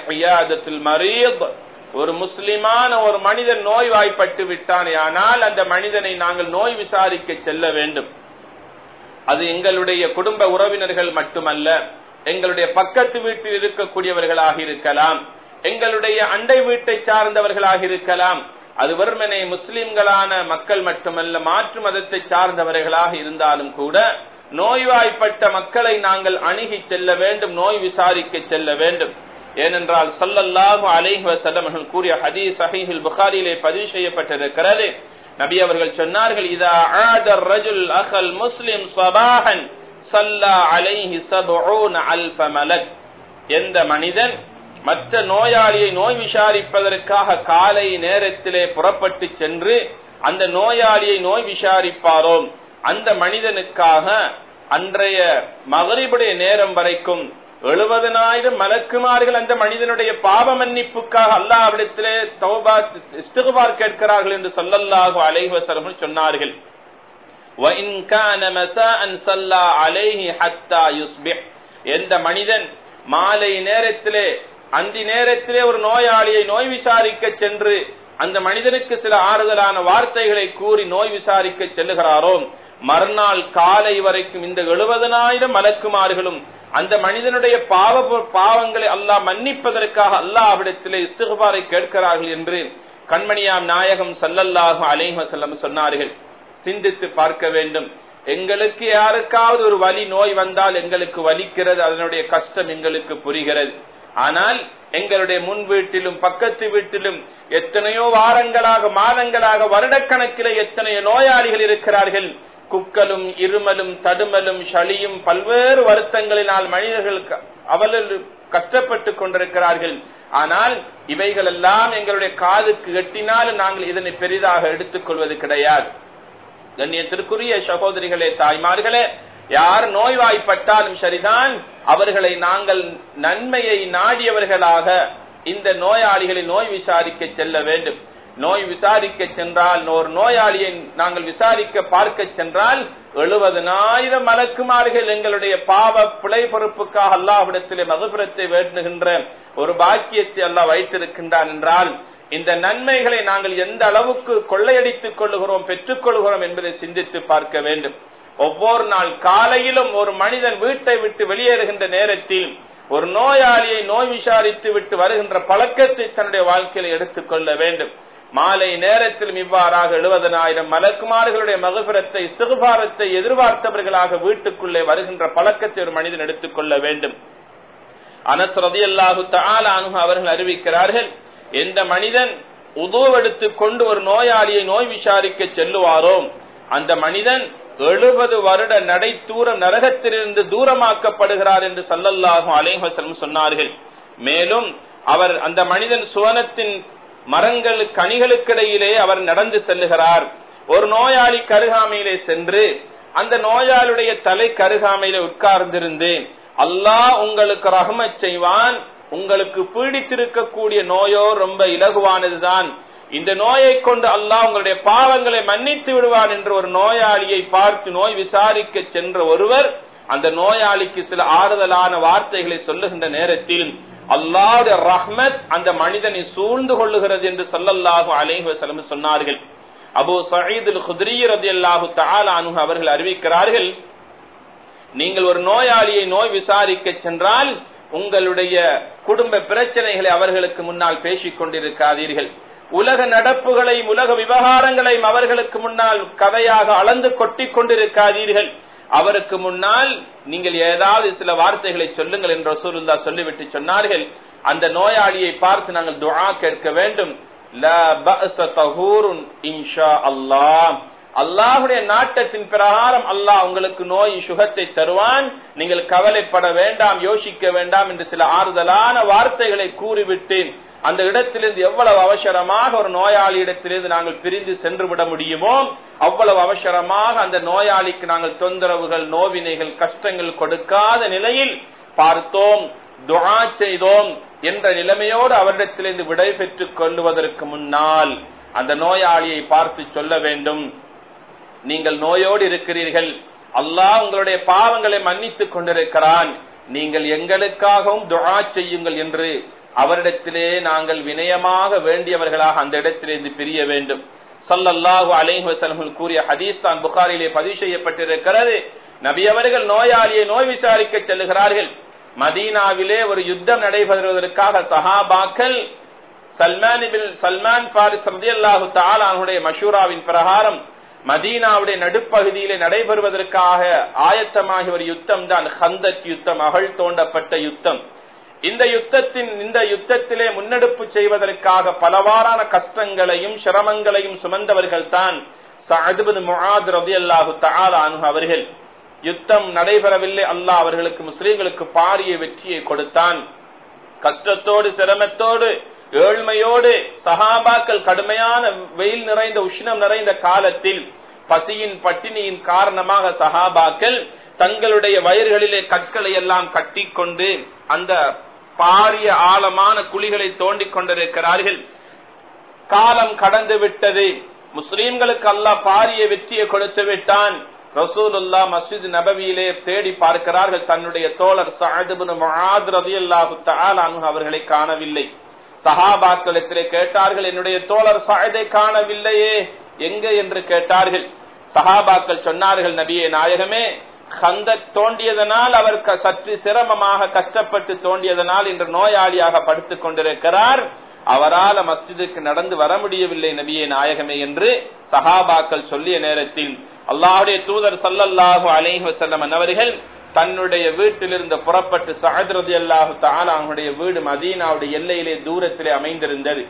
மரீத் ஒரு முஸ்லிமான ஒரு மனிதன் நோய்வாய்ப்பட்டு விட்டானே ஆனால் அந்த மனிதனை நாங்கள் நோய் விசாரிக்க செல்ல வேண்டும் அது எங்களுடைய குடும்ப உறவினர்கள் மட்டுமல்ல எங்களுடைய பக்கத்து வீட்டில் இருக்கக்கூடியவர்களாக இருக்கலாம் எங்களுடைய அண்டை வீட்டை சார்ந்தவர்களாக இருக்கலாம் அது வெறுமனே முஸ்லிம்களான மக்கள் மட்டுமல்ல மாற்று மதத்தை சார்ந்தவர்களாக இருந்தாலும் கூட நோய்வாய்ப்பட்ட மக்களை நாங்கள் அணுகி செல்ல வேண்டும் நோய் விசாரிக்க செல்ல வேண்டும் ஏனென்றால் சல்லல்லாஹு அலைஹி வஸல்லம் கூறிய ஹதீஸ் சஹீஹுல் புகாரியிலே பதிவு செய்யப்பட்டிருக்கிறது நபி அவர்கள் சொன்னார்கள் இதா ஆதர் ரஜுல் அகல் முஸ்லிம் சபாஹன் சல்லா அலைஹி சபூன அல்ஃப மலக் எந்த மனிதன் மற்ற நோயாளியை நோய் விசாரிப்பதற்காக காலை நேரத்திலே புறப்பட்டு சென்று அந்த நோயாளியை நோய் விசாரிப்பாரோ அந்த மனிதனுக்காக அன்றைய மகரிபுடைய நேரம் வரைக்கும் எழுபதனாயிரம் மலக்குமார்கள் அந்த மனிதனுடைய பாவ மன்னிப்புக்காக அல்லாவிடத்திலே தௌபா இஸ்துகுபார் கேட்கிறார்கள் என்று சொல்லல்லாஹு அலைவசரர்கள் சொன்னார்கள் எந்த மனிதன் மாலை நேரத்திலே அந்தி நேரத்திலே ஒரு நோயாளியை நோய் விசாரிக்க சென்று அந்த மனிதனுக்கு சில ஆறுதலான வார்த்தைகளை கூறி நோய் விசாரிக்க செல்லுகிறாரோ மறுநாள் காலை வரைக்கும் இந்த எழுபதனாயிரம் மலக்குமார்களும் அந்த மனிதனுடைய பாவ பாவங்களை அல்லாஹ் மன்னிப்பதற்காக அல்லாஹ்விடத்திலே இஸ்துகுபாரை கேட்கிறார்கள் என்று கண்மணியாம் நாயகம் சல்லல்லாஹு அலைஹசல்லம் சொன்னார்கள் சிந்தித்து பார்க்க வேண்டும் எங்களுக்கு யாருக்காவது ஒரு வலி நோய் வந்தால் எங்களுக்கு வலிக்கிறது அதனுடைய கஷ்டம் எங்களுக்கு புரிகிறது ஆனால் எங்களுடைய முன் வீட்டிலும் பக்கத்து வீட்டிலும் எத்தனையோ வாரங்களாக மாதங்களாக வருடக்கணக்கில் எத்தனையோ நோயாளிகள் இருக்கிறார்கள் குக்கலும் இருமலும் தடுமலும் சளியும் பல்வேறு வருத்தங்களினால் மனிதர்கள் அவர்கள் கஷ்டப்பட்டு கொண்டிருக்கிறார்கள் ஆனால் இவைகள் எல்லாம் எங்களுடைய காதுக்கு எட்டினாலும் நாங்கள் இதனை பெரிதாக எடுத்துக் கொள்வது கிடையாது கண்ணியத்திற்குரிய சகோதரிகளே தாய்மார்களே யார் நோய்வாய்ப்பட்டாலும் சரிதான் அவர்களை நாங்கள் நன்மையை நாடியவர்களாக இந்த நோயாளிகளை நோய் விசாரிக்க செல்ல வேண்டும் நோய் விசாரிக்க சென்றால் ஒரு நோயாளியை நாங்கள் விசாரிக்க பார்க்க சென்றால் எழுபதனாயிரம் மலக்குமார்கள் எங்களுடைய பாவ பிழை பொறுப்புக்காக அல்லாஹ்விடத்திலே மகபுரத்தை வேண்டுகின்ற ஒரு பாக்கியத்தை அல்லாஹ் வைத்திருக்கின்றான் என்றால் இந்த நன்மைகளை நாங்கள் எந்த அளவுக்கு கொள்ளையடித்துக் கொள்ளுகிறோம் பெற்றுக் கொள்கிறோம் என்பதை சிந்தித்து பார்க்க வேண்டும் ஒவ்வொரு நாள் காலையிலும் ஒரு மனிதன் வீட்டை விட்டு வெளியேறுகின்ற நேரத்தில் ஒரு நோயாளியை நோய் விசாரித்து விட்டு வருகின்ற பழக்கத்தை தன்னுடைய வாழ்க்கையில எடுத்துக்கொள்ள வேண்டும் மாலை நேரத்திலும் இவ்வாறாக எழுபதனாயிரம் மலக்குமார்களுடைய மகபுரத்தை சிறுபாரத்தை எதிர்பார்த்தவர்களாக வீட்டுக்குள்ளே வருகின்ற பழக்கத்தை ஒரு மனிதன் எடுத்துக்கொள்ள வேண்டும் அனசரதி அல்லாஹு தாலு அவர்கள் அறிவிக்கிறார்கள் எந்த மனிதன் உதவெடுத்து கொண்டு ஒரு நோயாளியை நோய் விசாரிக்க செல்லுவாரோ அந்த மனிதன் எழுபது வருட நடை தூரம் நரகத்திலிருந்து தூரமாக்கப்படுகிறார் என்று சல்லல்லாஹும் அலைஹசலம் சொன்னார்கள் மேலும் அவர் அந்த மனிதன் சுவனத்தின் மரங்கள் கனிகளுக்கிடையிலே அவர் நடந்து செல்லுகிறார் ஒரு நோயாளி கருகாமையிலே சென்று அந்த நோயாளியுடைய தலை கருகாமையிலே உட்கார்ந்திருந்து அல்லாஹ் உங்களுக்கு ரஹமத் செய்வான் உங்களுக்கு பீடித்திருக்கக்கூடிய நோயோ ரொம்ப இலகுவானதுதான் இந்த நோயை கொண்டு அல்லாஹ் உங்களுடைய பாவங்களை மன்னித்து விடுவான் என்று ஒரு நோயாளியை பார்த்து நோய் விசாரிக்க சென்ற ஒருவர் அந்த நோயாளிக்கு சில ஆறுதலான வார்த்தைகளை சொல்லுகின்ற நேரத்தில் அல்லாஹ்வுடைய ரஹ்மத் அந்த மனிதனை சூழ்ந்து கொள்ளுகிறது என்று சொல்லல்லாஹு அலைஹி வஸல்லம் சொன்னார்கள் அபூ சயீத் அல் குத்ரி ரலியல்லாஹு தஆலா அன்ஹு அவர்கள் அறிவிக்கிறார்கள் நீங்கள் ஒரு நோயாளியை நோய் விசாரிக்க சென்றால் உங்களுடைய குடும்ப பிரச்சனைகளை அவர்களுக்கு முன்னால் பேசிக் கொண்டிருக்காதீர்கள் உலக நடப்புகளையும் உலக விவகாரங்களையும் அவர்களுக்கு முன்னால் கதையாக அளந்து கொட்டிக் கொண்டிருக்காதீர்கள் அவருக்கு முன்னால் நீங்கள் ஏதாவது சில வார்த்தைகளை சொல்லுங்கள் என்று ரசூலுல்லா சொல்லிவிட்டு சொன்னார்கள் அந்த நோயாளியை பார்த்து நாங்கள் துஆ கேட்க வேண்டும் லா பஅஸ தஹூருன் இன்ஷா அல்லாஹ் அல்லாஹுடைய நாட்டத்தின் பிரகாரம் அல்லாஹ் உங்களுக்கு நோய் சுகத்தை தருவான் நீங்கள் கவலைப்பட வேண்டாம் யோசிக்க வேண்டாம் என்று சில ஆறுதலான வார்த்தைகளை கூறிவிட்டு அந்த இடத்திலிருந்து எவ்வளவு அவசரமாக ஒரு நோயாளி இடத்திலிருந்து நாங்கள் பிரிந்து சென்று விட முடியுமோ அவ்வளவு அவசரமாக அந்த நோயாளிக்கு நாங்கள் தொந்தரவுகள் நோவினைகள் கஷ்டங்கள் கொடுக்காத நிலையில் பார்த்தோம் துஆ செய்தோம் என்ற நிலைமையோடு அவரிடத்திலிருந்து விடை பெற்றுக் கொள்வதற்கு முன்னால் அந்த நோயாளியை பார்த்து சொல்ல வேண்டும் நீங்கள் நோயோடு இருக்கிறீர்கள் அல்லாஹ் உங்களுடைய பாவங்களை மன்னித்துக் கொண்டிருக்கிறான் நீங்கள் எங்களுக்காகவும் துஆ செய்யுங்கள் என்று அவரிடத்திலே நாங்கள் வினயமாக வேண்டியவர்களாக அந்த இடத்திலிருந்து பிரிய வேண்டும் சல்லல்லாஹு அலைஹி வஸல்லம் கூறிய ஹதீஸ் தான் புகாரிலே பதிவு செய்யப்பட்டிருக்கிறது நபி அவர்கள் நோயாளியை நோய் விசாரிக்க செல்லுகிறார்கள் மதீனாவிலே ஒரு யுத்தம் நடைபெறுவதற்காக சஹாபாக்கள் சல்மான் சல்மான் பாரிஸ் ரலியல்லாஹு தஆலா அவருடைய மஷூராவின் பிரகாரம் மதீனாவுடைய நடுப்பகுதியிலே நடைபெறுவதற்காக ஆயத்தமாகி ஒரு யுத்தம் தான் ஹந்தக் யுத்தம் அகழ் தோண்டப்பட்ட யுத்தம் இந்த யுத்தத்தின் இந்த யுத்தத்திலே முன்னெடுப்பு செய்வதற்காக பலவாறான கஷ்டங்களையும் சிரமங்களையும் சுமந்தவர்கள் தான் அவர்கள் யுத்தம் நடைபெறவில்லை அல்லாஹ் அவர்களுக்கு முஸ்லீம்களுக்கு பாரிய வெற்றியை கொடுத்தான் கஷ்டத்தோடு சிரமத்தோடு ஏழ்மையோடு சகாபாக்கள் கடுமையான வெயில் நிறைந்த உஷ்ணம் நிறைந்த காலத்தில் பசியின் பட்டினியின் காரணமாக சகாபாக்கள் தங்களுடைய வயர்களிலே கற்களை எல்லாம் கட்டி கொண்டு அந்த பாரிய ஆழமான குழிகளை தோண்டிக் கொண்டிருக்கிறார்கள் காலம் கடந்து விட்டது முஸ்லீம்களுக்கு அல்லாஹ் பாரிய வெற்றியை கொடுத்து விட்டான் ரசூலுல்லா மஸ்ஜித் நபவியிலே தேடி பார்க்கிறார்கள் தன்னுடைய தோழர் அவர்களை காணவில்லை சஹாபாக்களிடத்திலே கேட்டார்கள் என்னுடைய தோழர் சாயதை காணவில்லையே எங்க என்று கேட்டார்கள் சஹாபாக்கள் சொன்னார்கள் நபியே நாயகமே கந்த தோண்டியதனால் அவர் சற்று சிரமமாக கஷ்டப்பட்டு தோண்டியதனால் இன்று நோயாளியாக படுத்துக் கொண்டிருக்கிறார் அவரால் மஸ்ஜிதுக்கு நடந்து வர முடியவில்லை நபியே நாயகமே என்று சஹாபாக்கள் சொல்லிய நேரத்தில் அல்லாஹுடைய தூதர் சல்லல்லாஹு அலைஹி வசல்லம் அவர்கள் தன்னுடைய வீட்டிலிருந்து புறப்பட்டு சஹத்ரதி அல்லாஹு தாலாவுடைய வீடு மதீனாவுடைய எல்லையிலே தூரத்திலே அமைந்திருந்தது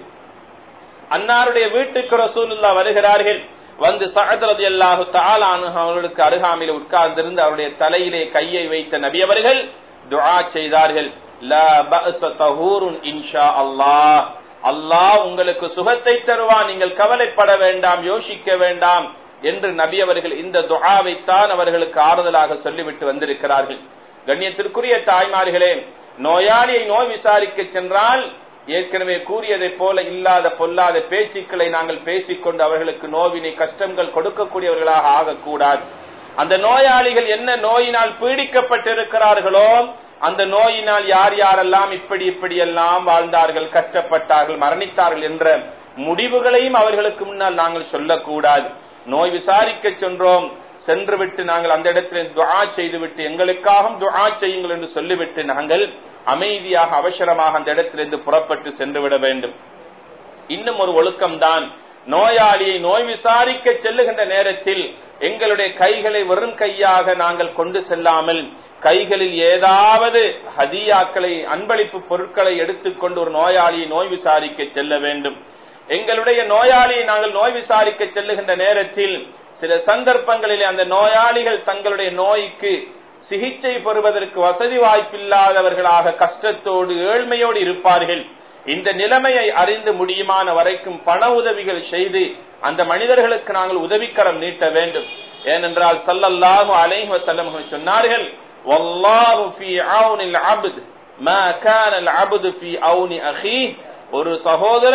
அன்னாருடைய வீட்டுக்கு ரசூலுல்லா வருகிறார்கள் வந்து சஹத்ரதி அல்லாஹு தாலானு அவர்களுக்கு அருகாமையில் உட்கார்ந்திருந்து அவருடைய தலையிலே கையை வைத்த நபி அவர்கள் துஆ செய்தார்கள் லா பஅஸ தஹூருன் இன்ஷா அல்லாஹ் அல்லாஹ் உங்களுக்கு சுகத்தை தருவான் நீங்கள் கவலைப்பட வேண்டாம் யோசிக்க வேண்டாம் என்று நபி அவர்கள் இந்த துஆவைத்தான் அவர்களுக்கு ஆறுதலாக சொல்லிவிட்டு வந்திருக்கிறார்கள் கண்ணியத்திற்குரிய தாய்மார்களே நோயாளியை நோய் விசாரிக்க சென்றால் ஏற்கனவே கூறியதை போல இல்லாத பொல்லாத பேச்சுக்களை நாங்கள் பேசிக்கொண்டு அவர்களுக்கு நோவினை கஷ்டங்கள் கொடுக்கக்கூடியவர்களாக ஆகக்கூடாது அந்த நோயாளிகள் என்ன நோயினால் பீடிக்கப்பட்டிருக்கிறார்களோ அந்த நோயினால் யார் யாரெல்லாம் இப்படி இப்படி எல்லாம் வாழ்ந்தார்கள் கஷ்டப்பட்டார்கள் மரணித்தார்கள் என்ற முடிவுகளையும் அவர்களுக்கு முன்னால் நாங்கள் சொல்லக்கூடாது நோய் விசாரிக்க சென்றோம் சென்று விட்டு நாங்கள் அந்த இடத்தில் துஆ செய்துவிட்டு எங்களுக்காகவும் துஆ செய்யுங்கள் என்று சொல்லிவிட்டு நாங்கள் அமைதியாக அவசரமாக அந்த இடத்திலிருந்து புறப்பட்டு சென்று விட வேண்டும் இன்னும் ஒரு ஒழுக்கம்தான் நோயாளியை நோய் விசாரிக்க செல்லுகின்ற நேரத்தில் எங்களுடைய கைகளை வெறும் கையாக நாங்கள் கொண்டு செல்லாமல் கைகளில் ஏதாவது ஹதியாக்களை அன்பளிப்பு பொருட்களை எடுத்துக்கொண்டு ஒரு நோயாளியை நோய் விசாரிக்க செல்ல வேண்டும் எங்களுடைய நோயாளியை நாங்கள் நோய் விசாரிக்க செல்லுகின்ற நேரத்தில் சில சந்தர்ப்பங்களிலே அந்த நோயாளிகள் தங்களுடைய நோய்க்கு சிகிச்சை பெறுவதற்கு வசதி வாய்ப்பில்லாதவர்களாக கஷ்டத்தோடு ஏழ்மையோடு இருப்பார்கள் இந்த நிலைமையை அறிந்து முடியுமான வரைக்கும் பண உதவிகள் செய்து அந்த மனிதர்களுக்கு நாங்கள் உதவிக்கரம் நீட்ட வேண்டும் ஏனென்றால் சல்லல்லாஹு அலைஹி வஸல்லம் சொன்னார்கள் வல்லாஹு ஃபீ அவுனில் அப்த் மா கான அல் அப்து ஃபீ அவுனி அஹீ ஒரு சகோதரன்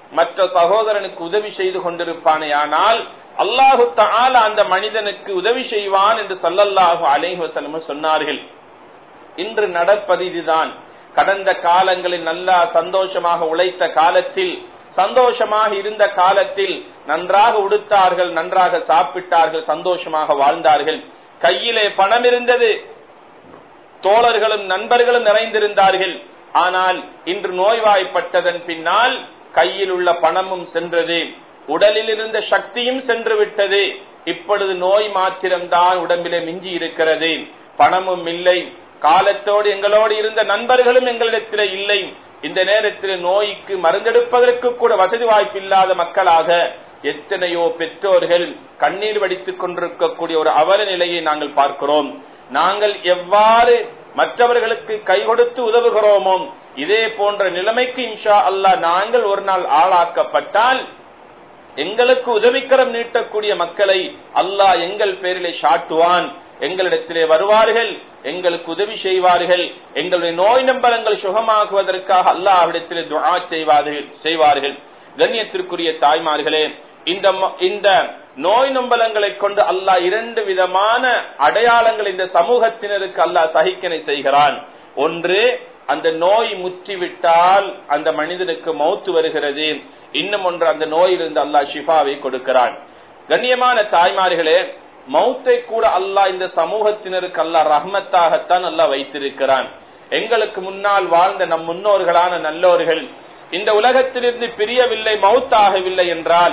மற்ற சகோதரனுக்கு உதவி செய்து கொண்டிருப்பானே ஆனால் அல்லாஹு தாலா அந்த மனிதனுக்கு உதவி செய்வான் என்று சல்லல்லாஹு அலைஹி வஸல்லம் சொன்னார்கள் இன்று நடப்பது இதுதான் கடந்த காலங்களில் நல்லா சந்தோஷமாக உழைத்த காலத்தில் சந்தோஷமாக இருந்த காலத்தில் நன்றாக உடுத்தார்கள் நன்றாக சாப்பிட்டார்கள் சந்தோஷமாக வாழ்ந்தார்கள் கையிலே பணம் இருந்தது தோழர்களும் நண்பர்களும் நிறைந்திருந்தார்கள் ஆனால் இன்று நோய்வாய்ப்பட்டதன் பின்னால் கையில் உள்ள பணமும் சென்றது உடலில் இருந்த சக்தியும் சென்று விட்டது இப்பொழுது நோய் மாத்திரம்தான் உடம்பிலே மிஞ்சி இருக்கிறது பணமும் இல்லை காலத்தோடு எங்களோடு இருந்த நண்பர்களும் எங்களிடத்தில் இல்லை இந்த நேரத்தில் நோய்க்கு மருந்தெடுப்பதற்கு கூட வசதி வாய்ப்பு இல்லாத மக்களாக எத்தனையோ பெற்றோர்கள் கண்ணீர் வடித்துக் கொண்டிருக்கக்கூடிய ஒரு அவல நிலையை நாங்கள் பார்க்கிறோம் நாங்கள் எவ்வாறு மற்றவர்களுக்கு கை கொடுத்து உதவுகிறோமோ இதே போன்ற நிலைமைக்கு இன்ஷா அல்லா நாங்கள் ஒரு நாள் ஆளாக்கப்பட்டால் எங்களுக்கு உதவிக்கரம் நீட்டக்கூடிய மக்களை அல்லாஹ் எங்கள் பேரிலே சாட்டுவான் எங்களிடத்திலே வருவார்கள் எங்களுக்கு உதவி செய்வார்கள் எங்களுடைய நோய் நம்பலங்கள் சுகமாகுவதற்காக அல்லாஹ்விடத்திலே துஆ செய்வார்கள் செய்வார்கள் கண்ணியத்திற்குரிய தாய்மார்களே இந்த இந்த நோய் நம்பலங்களை கொண்டு அல்லாஹ் இரண்டு விதமான அடையாளங்கள் இந்த சமூகத்தினருக்கு அல்லாஹ் சகிக்கனை செய்கிறான் ஒன்று அந்த நோய் முற்றிவிட்டால் அந்த மனிதனுக்கு மௌத்து வருகிறது இன்னும் ஒன்று அந்த நோயிலிருந்து அல்லாஹ் ஷிஃபாவை கொடுக்கிறான் கண்ணியமான தாய்மார்களே மௌத்தை கூட அல்லாஹ் இந்த சமூகத்தினருக்கு அல்லாஹ் ரஹ்மத்தாகத்தான் அல்லாஹ் வைத்திருக்கிறான் எங்களுக்கு முன்னால் வாழ்ந்த நம் முன்னோர்களான நல்லோர்கள் இந்த உலகத்திலிருந்து பிரியவில்லை மௌத்தாகவில்லை என்றால்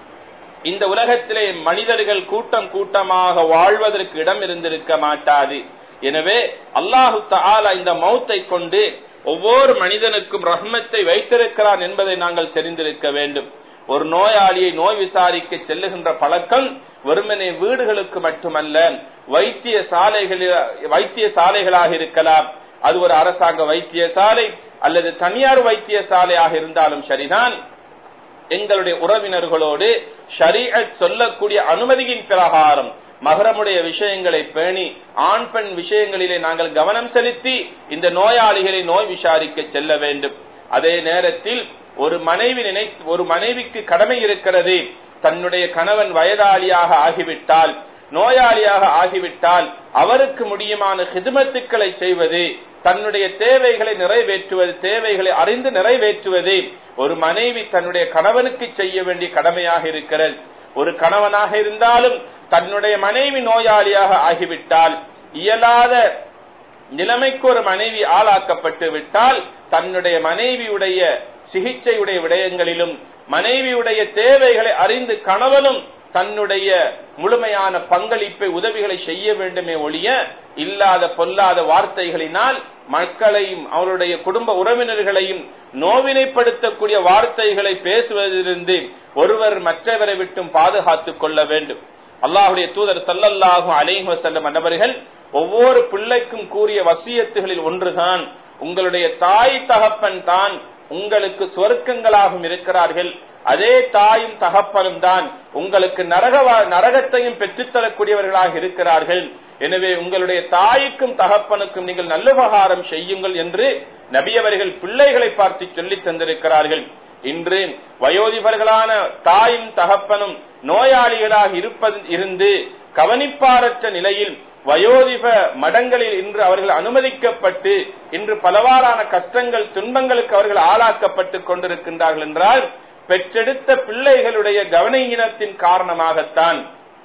இந்த உலகத்திலே மனிதர்கள் கூட்டம் கூட்டமாக வாழ்வதற்கு இடம் இருந்திருக்க மாட்டாது எனவே அல்லாஹு தாலா இந்த மௌத்தை கொண்டு ஒவ்வொரு மனிதனுக்கும் ரஹ்மத்தை வைத்திருக்கிறான் என்பதை நாங்கள் தெரிந்திருக்க வேண்டும் ஒரு நோயாளியை நோய் விசாரிக்க செல்லுகின்ற பழக்கம் வெறுமனே வீடுகளுக்கு மட்டுமல்ல வைத்திய சாலைகளில் வைத்திய சாலைகளாக இருக்கலாம் அது ஒரு அரசாங்க வைத்தியசாலை அல்லது தனியார் வைத்தியசாலையாக இருந்தாலும் சரிதான் எங்களுடைய உறவினர்களோடு ஷரீஅத் சொல்லக்கூடிய அனுமதியின் பிரகாரம் மகரமுடைய விஷயங்களை பேணி ஆண் பெண் விஷயங்களிலே நாங்கள் கவனம் செலுத்தி இந்த நோயாளிகளை நோய் விசாரிக்க செல்ல வேண்டும் அதே நேரத்தில் ஒரு மனைவி நினை ஒரு மனைவிக்கு கடமை இருக்கிறது தன்னுடைய கணவன் வயதாளியாக ஆகிவிட்டால் நோயாளியாக ஆகிவிட்டால் அவருக்கு முடியுமான ஹிதுமத்துக்களை செய்வது தன்னுடைய தேவைகளை நிறைவேற்றுவது தேவைகளை அறிந்து நிறைவேற்றுவது ஒரு மனைவி தன்னுடைய கணவனுக்கு செய்ய வேண்டிய கடமையாக இருக்கிறது ஒரு கணவனாக இருந்தாலும் தன்னுடைய மனைவி நோயாளியாக ஆகிவிட்டால் இயலாத நிலைமைக்கு ஒரு மனைவி ஆளாக்கப்பட்டு விட்டால் தன்னுடைய மனைவியுடைய சிகிச்சையுடைய விடயங்களிலும் மனைவியுடைய தேவைகளை அறிந்து கணவனும் தன்னுடைய முழுமையான பங்களிப்பை உதவிகளை செய்ய வேண்டுமே ஒழிய இல்லாத பொல்லாத வார்த்தைகளினால் மக்களையும் அவருடைய குடும்ப உறவினர்களையும் நோவினைப்படுத்தக்கூடிய வார்த்தைகளை பேசுவதிலிருந்து ஒருவர் மற்றவரை விட்டும் பாதுகாத்துக் கொள்ள வேண்டும் அல்லாஹுடைய தூதர் சல்லல்லாஹு அலைஹி வஸல்லம் அன்னவர்கள் ஒவ்வொரு பிள்ளைக்கும் கூறிய வசியத்துகளில் ஒன்றுதான் உங்களுடைய தாய் தகப்பன் தான் உங்களுக்கு சொர்க்கங்களாகவும் இருக்கிறார்கள் அதே தாயும் தகப்பனும் தான் உங்களுக்கு நரக நரகத்தையும் பெற்றுத்தரக்கூடியவர்களாக இருக்கிறார்கள் எனவே உங்களுடைய தாய்க்கும் தகப்பனுக்கும் நீங்கள் நல்லுபகாரம் செய்யுங்கள் என்று நபியவர்கள் பிள்ளைகளை பார்த்து சொல்லி தந்திருக்கிறார்கள் இன்று வயோதிபர்களான தாயும் தகப்பனும் நோயாளிகளாக இருப்பது இருந்து கவனிப்பாரற்ற நிலையில் வயோதிப மடங்களில் இன்று அவர்கள் அனுமதிக்கப்பட்டு இன்று பலவாறான கஷ்டங்கள் துன்பங்களுக்கு அவர்கள் ஆளாக்கப்பட்டு கொண்டிருக்கின்றார்கள் என்றால் பெற்றெடுத்த பிள்ளைகளுடைய கவனஈனத்தின் காரணமாகத்தான்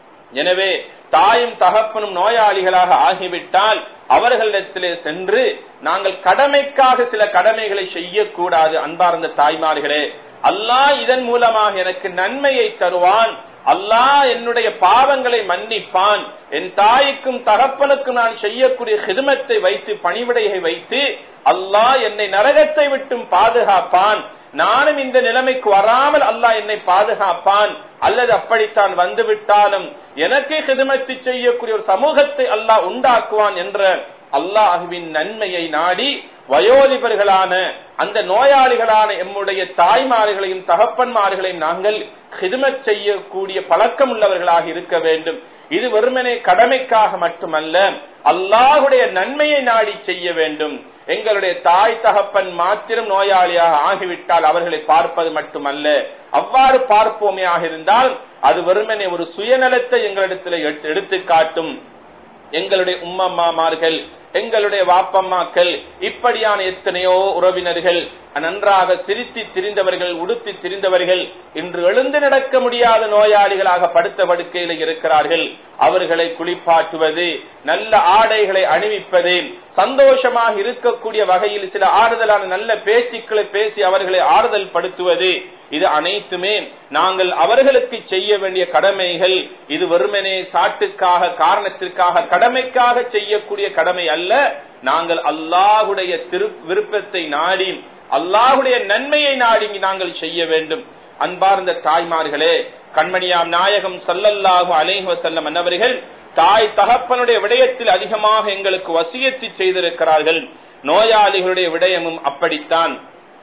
எனவே தாயும் தகப்பனும் நோயாளிகளாக ஆகிவிட்டால் அவர்களிடத்திலே சென்று நாங்கள் கடமைக்காக சில கடமைகளை செய்யக்கூடாது அன்பார்ந்த தாய்மார்களே அல்லாஹ் இதன் மூலமாக எனக்கு நன்மையை தருவான் அல்லாஹ் என்னுடைய பாவங்களை மன்னிப்பான் என் தாய்க்கும் தகப்பனுக்கும் நான் செய்யக்கூடிய ஹிதமத்தை வைத்து பணிவிடையை வைத்து அல்லாஹ் என்னை நரகத்தை விட்டும் பாதுகாப்பான் நானும் இந்த நிலைமைக்கு வராமல் அல்லாஹ் என்னை பாதுகாப்பான் அல்லது அப்படித்தான் வந்து விட்டாலும் எனக்கு ஹிதமத்தை செய்யக்கூடிய ஒரு சமூகத்தை அல்லாஹ் உண்டாக்குவான் என்ற அல்லாஹுவின் நன்மையை நாடி வயோதிபர்களான அந்த நோயாளிகளான எம்முடைய தாய்மார்களையும் தகப்பன்மார்களையும் நாங்கள் ஹிதமத் செய்யக்கூடிய பழக்கம் உள்ளவர்களாக இருக்க வேண்டும் இது வெறுமனே கடமைக்காக மட்டுமல்ல அல்லாஹுடைய நன்மையை நாடி செய்ய வேண்டும் எங்களுடைய தாய் தகப்பன் மாத்திரம் நோயாளியாக ஆகிவிட்டால் அவர்களை பார்ப்பது மட்டுமல்ல அவ்வாறு பார்ப்போமே ஆக இருந்தால் அது வெறுமனே ஒரு சுயநலத்தை எங்களிடத்தில் எடுத்து காட்டும் எங்களுடைய உம்மம்மாமார்கள் எங்களுடைய வாப்பம்மாக்கள் இப்படியான எத்தனையோ உறவினர்கள் நன்றாக சிரித்தி திரிந்தவர்கள் உடுத்தி திரிந்தவர்கள் இன்று எழுந்து நடக்க முடியாத நோயாளிகளாக படுத்த படுக்கையில் இருக்கிறார்கள் அவர்களை குளிப்பாட்டுவது நல்ல ஆடைகளை அணிவிப்பது சந்தோஷமாக இருக்கக்கூடிய வகையில் சில ஆறுதலான நல்ல பேச்சுக்களை பேசி அவர்களை ஆறுதல் படுத்துவது இது அனைத்துமே நாங்கள் அவர்களுக்கு செய்ய வேண்டிய கடமைகள் இது வெறுமனே சாட்டுக்காக காரணத்திற்காக கடமைக்காக செய்யக்கூடிய கடமை அல்ல நாங்கள் அல்லாஹுடைய திரு விருப்பத்தை நாடி அல்லாஹுடைய நன்மையை நாடி நாங்கள் செய்ய வேண்டும் அன்பார்ந்த தாய்மார்களே கண்மணியாம் நாயகம் சல்லல்லாஹு அலைஹு செல்லம் அன்னவர்கள் தாய் தகப்பனுடைய விடயத்தில் அதிகமாக எங்களுக்கு வசியத்து செய்திருக்கிறார்கள் நோயாளிகளுடைய விடயமும் அப்படித்தான்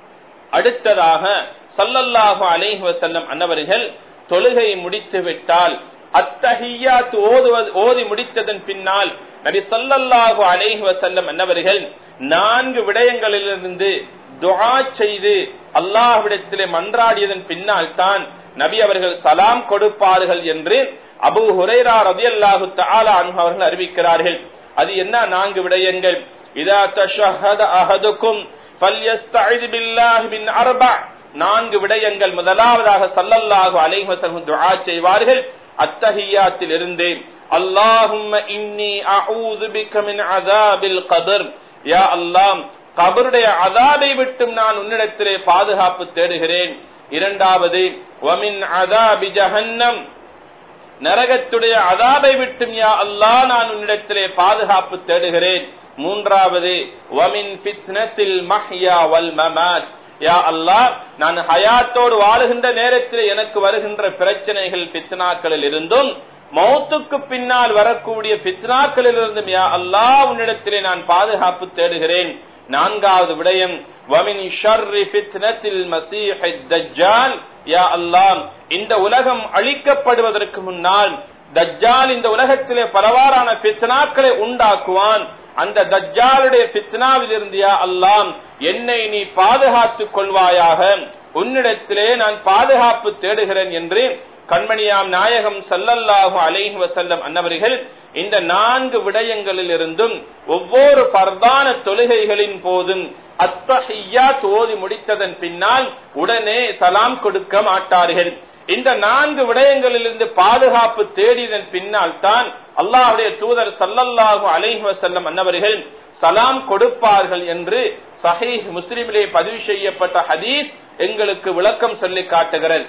அடுத்ததாக சல்லல்லாஹு அலைஹி வசல்லம் அன்னவர்கள் தொழுகை முடித்து விட்டால் அத்தஹியாத்து ஓதுவது ஓதி முடித்ததன் பின்னால் நபி சல்லல்லாஹு அலைஹி வசல்லம் அன்னவர்கள் நான்கு விடயங்களிலிருந்து துஆ செய்து அல்லாஹ்விடத்திலே மன்றாடியதன் பின்னால் தான் நபி அவர்கள் சலாம் கொடுப்பார்கள் என்று அபு ஹுரைரா ரதி அல்லாஹு தாலா அவர்கள் அறிவிக்கிறார்கள் அது என்ன நான்கு விடயங்கள் இதா தஷஹத அஹதுக்கும் فليستعذ بالله من اربع நான்கு விடயங்கள் முதலாவதாக சல்லல்லாஹு அலைஹி வஸல்லம் துஆ செய்வார்கள் அத்தஹியாத்தில் இருந்து அல்லாஹும்ம இன்னி அஊது பிக மின் அஸாபில் கபர் யா அல்லாஹ் கபருடைய அதாபை விட்டும் நான் உன்னிடத்திலே பாதுகாப்பு தேடுகிறேன் இரண்டாவது வமின் அதாபி ஜஹன்னம் நரகத்துடைய அதாபை விட்டும் யா அல்லாஹ் நான் உன்னிடத்திலே பாதுகாப்பு தேடுகிறேன் மூன்றாவது வமின் ஃபித்னத்தில் மஹ்யா வல் மமாத் யா அல்லாஹ் நான் ஹயாத்தோடு வாழுகின்ற நேரத்தில் எனக்கு வருகின்ற பிரச்சனைகள் பித்னாக்களில் இருந்தும் மௌத்துக்கு பின்னால் வரக்கூடிய பித்னாக்களில் இருந்தும் யா அல்லாஹ் உன்னிடத்திலே நான் பாதுகாப்பு தேடுகிறேன் நான்காவது விடயம் வமின் ஷர்ரி ஃபித்னத்தில் மஸீஹ் தஜ்ஜால் யா அல்லாஹ் இந்த உலகம் அழிக்கப்படுவதற்கு முன்னால் தஜ்ஜால் இந்த உலகத்திலே பலவாறான பித்னாக்களை உண்டாக்குவான் அந்த தஜ்ஜாலுடைய பித்னாவில் இருந்து யா அல்லாம் என்னை நீ பாதுகாத்துக் கொள்வாயாக உன்னிடத்திலே நான் பாதுகாப்பு தேடுகிறேன் என்று கண்மணியாம் நாயகம் சல்லல்லாஹு அலைஹி வசல்லம் அன்னவர்கள் இந்த நான்கு விடயங்களில் இருந்தும் ஒவ்வொரு பர்தான தொழுகைகளின் போதும் அத்தஹியாத் ஓதி முடித்ததன் பின்னால் உடனே சலாம் கொடுக்க மாட்டார்கள் இந்த நான்கு விடயங்களிலிருந்து பாதுகாப்பு தேடியதன் பின்னால் தான் அல்லாஹுடைய தூதர் சல்லல்லாஹு அலைஹி வசல்லம் அன்னவர்கள் சலாம் கொடுப்பார்கள் என்று சஹீஹ் முஸ்லிமிலே பதிவு செய்யப்பட்ட ஹதீஸ் எங்களுக்கு விளக்கம் சொல்லி காட்டுகிறது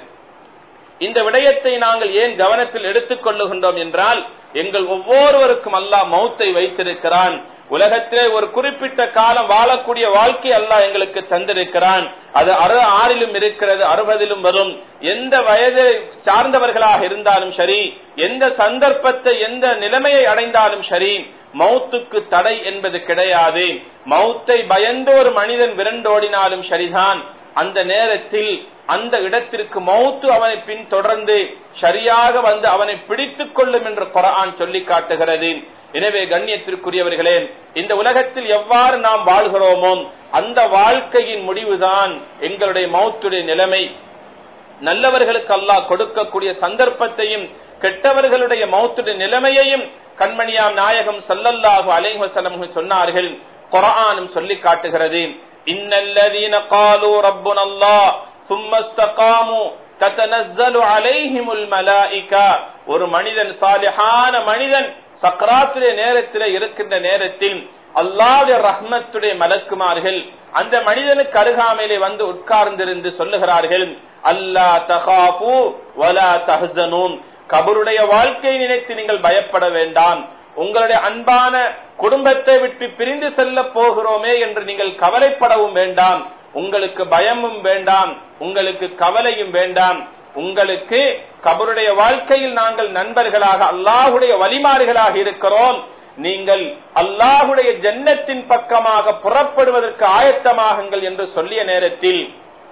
இந்த விடயத்தை நாங்கள் ஏன் கவனத்தில் எடுத்துக் கொள்ளுகின்றோம் என்றால் எங்கள் ஒவ்வொருவருக்கும் அல்லாஹ் மௌத்தை வைத்திருக்கிறான் உலகத்திலே ஒரு குறிப்பிட்ட காலம் வாழக்கூடிய வாழ்க்கை அல்லாஹ் எங்களுக்கு தந்திருக்கிறான் அது அறு ஆறிலும் இருக்கிறது அறுபதிலும் வரும் எந்த வயதை சார்ந்தவர்களாக இருந்தாலும் சரி எந்த சந்தர்ப்பத்தை எந்த நிலைமையை அடைந்தாலும் சரி மௌத்துக்கு தடை என்பது கிடையாது மௌத்தை பயந்து ஒரு மனிதன் விரண்டோடினாலும் சரிதான் அந்த நேரத்தில் அந்த இடத்திற்கு மௌத்து அவனை பின் தொடர்ந்து சரியாக வந்து அவனை பிடித்துக் கொள்ளும் என்று குரான் சொல்லி காட்டுகிறது எனவே கண்ணியத்திற்குரியவர்களே இந்த உலகத்தில் எவ்வாறு நாம் வாழ்கிறோமோ அந்த வாழ்க்கையின் முடிவுதான் எங்களுடைய மௌத்துடைய நிலைமை நல்லவர்களுக்கு அல்லாஹ் கொடுக்கக்கூடிய சந்தர்ப்பத்தையும் கெட்டவர்களுடைய மௌத்துடைய நிலைமையையும் கண்மணியாம் நாயகம் சல்லல்லாஹு அலைஹி வஸல்லம் சொன்னார்கள் குர்ஆனும் சொல்லி காட்டுகிறது இன்னல்லதீன قالوا ربنا الله ثم استقاموا تتنزل عليهم الملائكه ஒரு மனிதன் சாலிஹான மனிதன் சக்கராத்துடைய நேரத்தில் இருக்கின்ற நேரத்தில் அல்லாவுடைய ரஹ்மத்துடைய மலக்குமார்கள் அந்த மனிதனுக்கு அருகாமையிலே வந்து உட்கார்ந்திருந்து சொல்லுகிறார்கள் அல்லா தகாபு வலா தஹனும் கபருடைய வாழ்க்கையை நினைத்து நீங்கள் பயப்பட வேண்டாம் உங்களுடைய அன்பான குடும்பத்தை விட்டு பிரிந்து செல்ல போகிறோமே என்று நீங்கள் கவலைப்படவும் வேண்டாம் உங்களுக்கு பயமும் வேண்டாம் உங்களுக்கு கவலையும் வேண்டாம் உங்களுக்கு கபருடைய வாழ்க்கையில் நாங்கள் நண்பர்களாக அல்லாஹுடைய வழிமாறுகளாக இருக்கிறோம் நீங்கள் அல்லாஹுடைய ஜன்னத்தின் பக்கமாக புறப்படுவதற்கு ஆயத்தமாகுங்கள் என்று சொல்லிய நேரத்தில்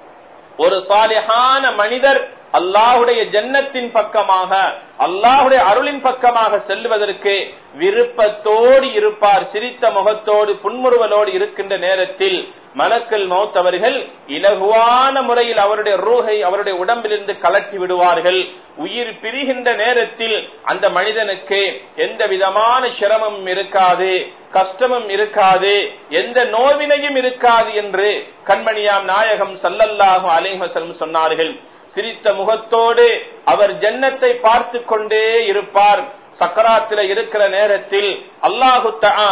ஒரு சாலிஹான மனிதர் அல்லாஹுடைய ஜன்னத்தின் பக்கமாக அல்லாஹுடைய அருளின் பக்கமாக செல்வதற்கு விருப்பத்தோடு இருப்பார் சிரித்த முகத்தோடு புன்முறுவலோடு இருக்கின்ற நேரத்தில் மலக்கல் மௌத் அவர்கள் இலகுவான முறையில் அவருடைய ரூகை அவருடைய உடம்பிலிருந்து கலட்டி விடுவார்கள் உயிர் பிரிகின்ற நேரத்தில் அந்த மனிதனுக்கு எந்த விதமான சிரமம் இருக்காது கஷ்டமும் இருக்காது எந்த நோவினையும் இருக்காது என்று கண்மணியாம் நாயகம் சல்லல்லாஹு அலைஹசலம் சொன்னார்கள் சிரித்த முகத்தோடு அவர் ஜன்னத்தை பார்த்து கொண்டே இருப்பார் சக்கராத்தில இருக்கிற நேரத்தில் அல்லாஹு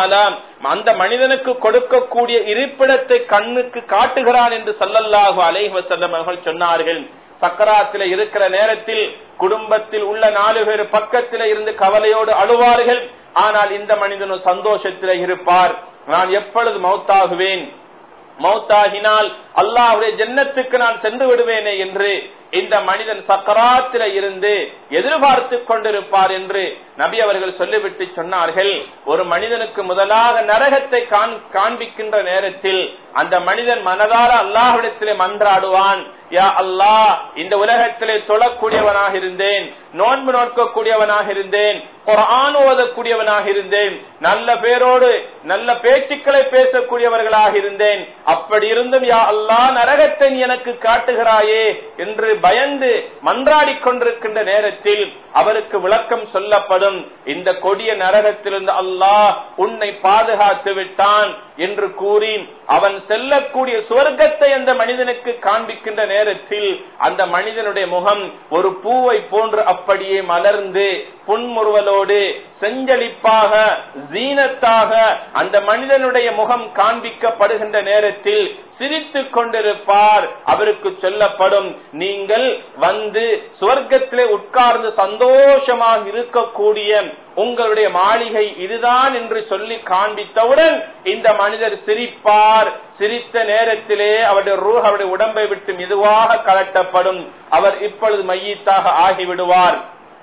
அந்த மனிதனுக்கு கொடுக்கக்கூடிய இருப்பிடத்தை கண்ணுக்கு காட்டுகிறான் என்று சல்லல்லாஹு அலைஹசல்லம் அவர்கள் சொன்னார்கள் சக்கராத்தில இருக்கிற நேரத்தில் குடும்பத்தில் உள்ள நாலு பேர் பக்கத்தில இருந்து கவலையோடு அழுவார்கள் ஆனால் இந்த மனிதனும் சந்தோஷத்தில இருப்பார் நான் எப்பொழுது மௌத்தாகுவேன் மௌத்தாகினால் அல்லாஹுடைய ஜன்னத்துக்கு நான் சென்று விடுவேனே என்று இந்த மனிதன் சக்கராத்தில இருந்து எதிர்பார்த்து கொண்டிருப்பார் என்று நபி அவர்கள் சொல்லிவிட்டு சொன்னார்கள் ஒரு மனிதனுக்கு முதலாக நரகத்தை காண்பிக்கின்ற நேரத்தில் அந்த மனிதன் மனதார அல்லாஹிடத்திலே மன்றாடுவான் யா அல்லாஹ் இந்த உலகத்திலே தொழக்கூடியவனாக இருந்தேன் நோன்பு நோக்கக்கூடியவனாக இருந்தேன் குரான் ஓதக்கூடியவனாக இருந்தேன் நல்ல பேரோடு நல்ல பேச்சுக்களை பேசக்கூடியவர்களாக இருந்தேன் அப்படி இருந்தும் யா அல்லா நரகத்தை எனக்கு காட்டுகிறாயே என்று பயந்து மன்றாடி கொண்டிருக்கின்ற நேரத்தில் அவருக்கு விளக்கம் சொல்லப்படும் இந்த கொடிய நரகத்திலிருந்து அல்லாஹ் உன்னை பாதுகாத்து விட்டான் என்று கூறி அவன் செல்லக்கூடிய சுவர்க்கத்தை அந்த மனிதனுக்கு காண்பிக்கின்ற நேரத்தில் அந்த மனிதனுடைய முகம் ஒரு பூவை போன்று அப்படியே மலர்ந்து புன்முறுவலோடு செஞ்சலிப்பாக ஜீனத்தாக அந்த மனிதனுடைய முகம் காண்பிக்கப்படுகின்ற நேரத்தில் சிரித்துக் கொண்டிருப்பார் அவருக்கு சொல்லப்படும் நீங்கள் வந்து சுவர்க்கத்திலே உட்கார்ந்து சந்தோஷமாக இருக்கக்கூடிய உங்களுடைய மாளிகை இதுதான் என்று சொல்லி காண்பித்தவுடன் இந்த மனிதர் சிரிப்பார் சிரித்த நேரத்திலே அவருடைய ரூ அவருடைய உடம்பை விட்டு மெதுவாக கலட்டப்படும் அவர் இப்பொழுது மையத்தாக ஆகிவிடுவார்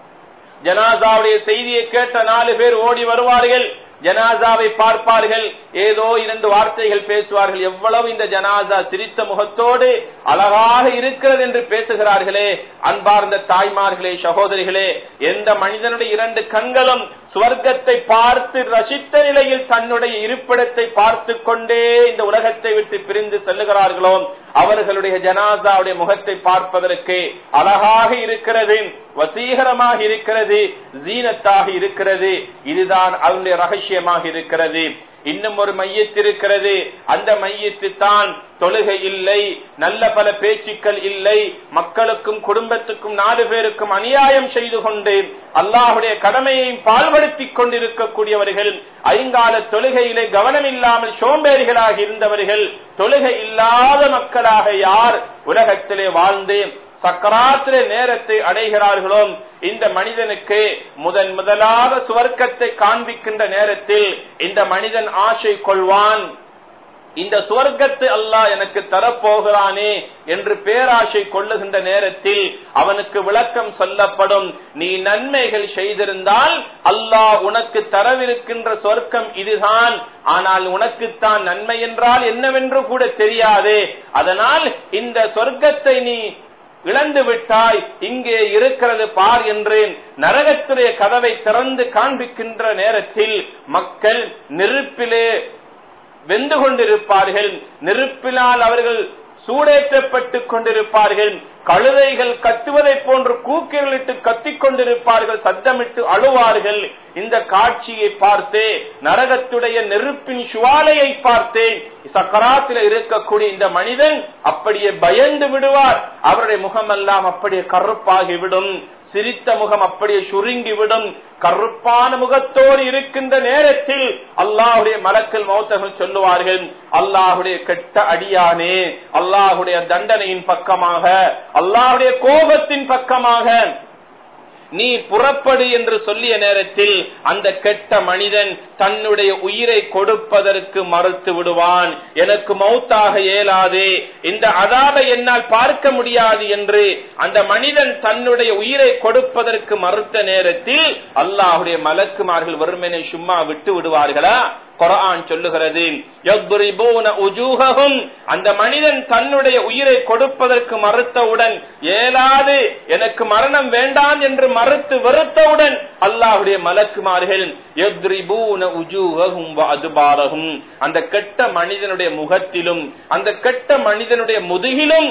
ஜனாசாவுடைய செய்தியை கேட்ட நாலு பேர் ஓடி வருவார்கள் ஜனாசாவை பார்ப்பார்கள் ஏதோ இரண்டு வார்த்தைகள் பேசுவார்கள் எவ்வளவு இந்த ஜனாசா சிரித்த முகத்தோடு அழகாக இருக்கிறது என்று பேசுகிறார்களே அன்பார்ந்த தாய்மார்களே சகோதரிகளே எந்த மனிதனுடைய இரண்டு கண்களும் சுவர்க்கத்தை பார்த்து ரசித்த நிலையில் தன்னுடைய இருப்பிடத்தை பார்த்து கொண்டே இந்த உலகத்தை விட்டு பிரிந்து செல்லுகிறார்களோ அவர்களுடைய ஜனாசாவுடைய முகத்தை பார்ப்பதற்கு அழகாக இருக்கிறது வசீகரமாக இருக்கிறது ஜீனத்தாக இருக்கிறது இதுதான் அவனுடைய ரகசியமாக இருக்கிறது இன்னும் ஒரு மையத்து இருக்கிறது அந்த மையத்து தான் தொழுகை இல்லை நல்ல பல பேச்சுக்கள் இல்லை மக்களுக்கும் குடும்பத்துக்கும் நாலு பேருக்கும் அநியாயம் செய்து கொண்டு அல்லாஹுடைய கடமையையும் பால்படுத்தி கொண்டிருக்கக்கூடியவர்கள் ஐங்கால தொழுகையிலே கவனம் இல்லாமல் சோம்பேறிகளாக இருந்தவர்கள் தொழுகை இல்லாத மக்களாக யார் உலகத்திலே வாழ்ந்து சக்கராத்திர நேரத்தை அடைகிறார்களோ இந்த மனிதனுக்கு முதன் முதலாக சுவர்க்கத்தை காண்பிக்கின்ற நேரத்தில் இந்த மனிதன் ஆசை கொள்வான் இந்த சுவர்க்கத்தை அல்லாஹ் எனக்கு தரப்போகிறானே என்று பேராசை கொள்ளுகின்ற நேரத்தில் அவனுக்கு விளக்கம் சொல்லப்படும் நீ நன்மைகள் செய்திருந்தால் அல்லாஹ் உனக்கு தரவிருக்கின்ற சொர்க்கம் இதுதான் ஆனால் உனக்குத்தான் நன்மை என்றால் என்னவென்று கூட தெரியாது அதனால் இந்த சொர்க்கத்தை நீ இழந்து விட்டாய் இங்கே இருக்கிறது பார் என்றேன் நரகத்துடைய கதவை திறந்து காண்பிக்கின்ற நேரத்தில் மக்கள் நெருப்பிலே வெந்து கொண்டிருப்பார்கள் நெருப்பினால் அவர்கள் சூடேற்றப்பட்டுக் கொண்டிருப்பார்கள் கழுதைகள் கத்துவதை போன்று கூக்கிரலிட்டு கத்திக் கொண்டிருப்பார்கள் சத்தமிட்டு அழுவார்கள் இந்த காட்சியை பார்த்தே நரகத்துடைய நெருப்பின் சுவாலையை பார்த்தேன் சக்கராத்தில் இருக்கக்கூடிய இந்த மனிதன் அப்படியே பயந்து விடுவார் அவருடைய முகமெல்லாம் அப்படியே கருப்பாகிவிடும் சிரித்த முகம் அப்படியே சுருங்கிவிடும் கருப்பான முகத்தோடு இருக்கின்ற நேரத்தில் அல்லாஹுடைய மலக்கல் மௌத்தர்கள் சொல்லுவார்கள் அல்லாஹுடைய கெட்ட அடியானே அல்லாஹுடைய தண்டனையின் பக்கமாக அல்லாஹுடைய கோபத்தின் பக்கமாக நீ புறப்படு என்று சொல்லிய நேரத்தில் அந்த கெட்ட மனிதன் தன்னுடைய உயிரை கொடுப்பதற்கு மறுத்து விடுவான் எனக்கு மௌத்தாக இயலாது இந்த அதாபை என்னால் பார்க்க முடியாது என்று அந்த மனிதன் தன்னுடைய உயிரை கொடுப்பதற்கு மறுத்த நேரத்தில் அல்லாஹுடைய மலக்குமார்கள் வெறுமனை சும்மா விட்டு விடுவார்களா குரான் சொல்லுகிறது அந்த மனிதன் தன்னுடைய உயிரை கொடுப்பதற்கு மறுத்தவுடன் ஏலாது எனக்கு மரணம் வேண்டாம் என்று மறுத்து வெறுத்தவுடன் அல்லாஹுடைய மலக்குமார்கள் அதுபாரகும் அந்த கெட்ட மனிதனுடைய முகத்திலும் அந்த கெட்ட மனிதனுடைய முதுகிலும்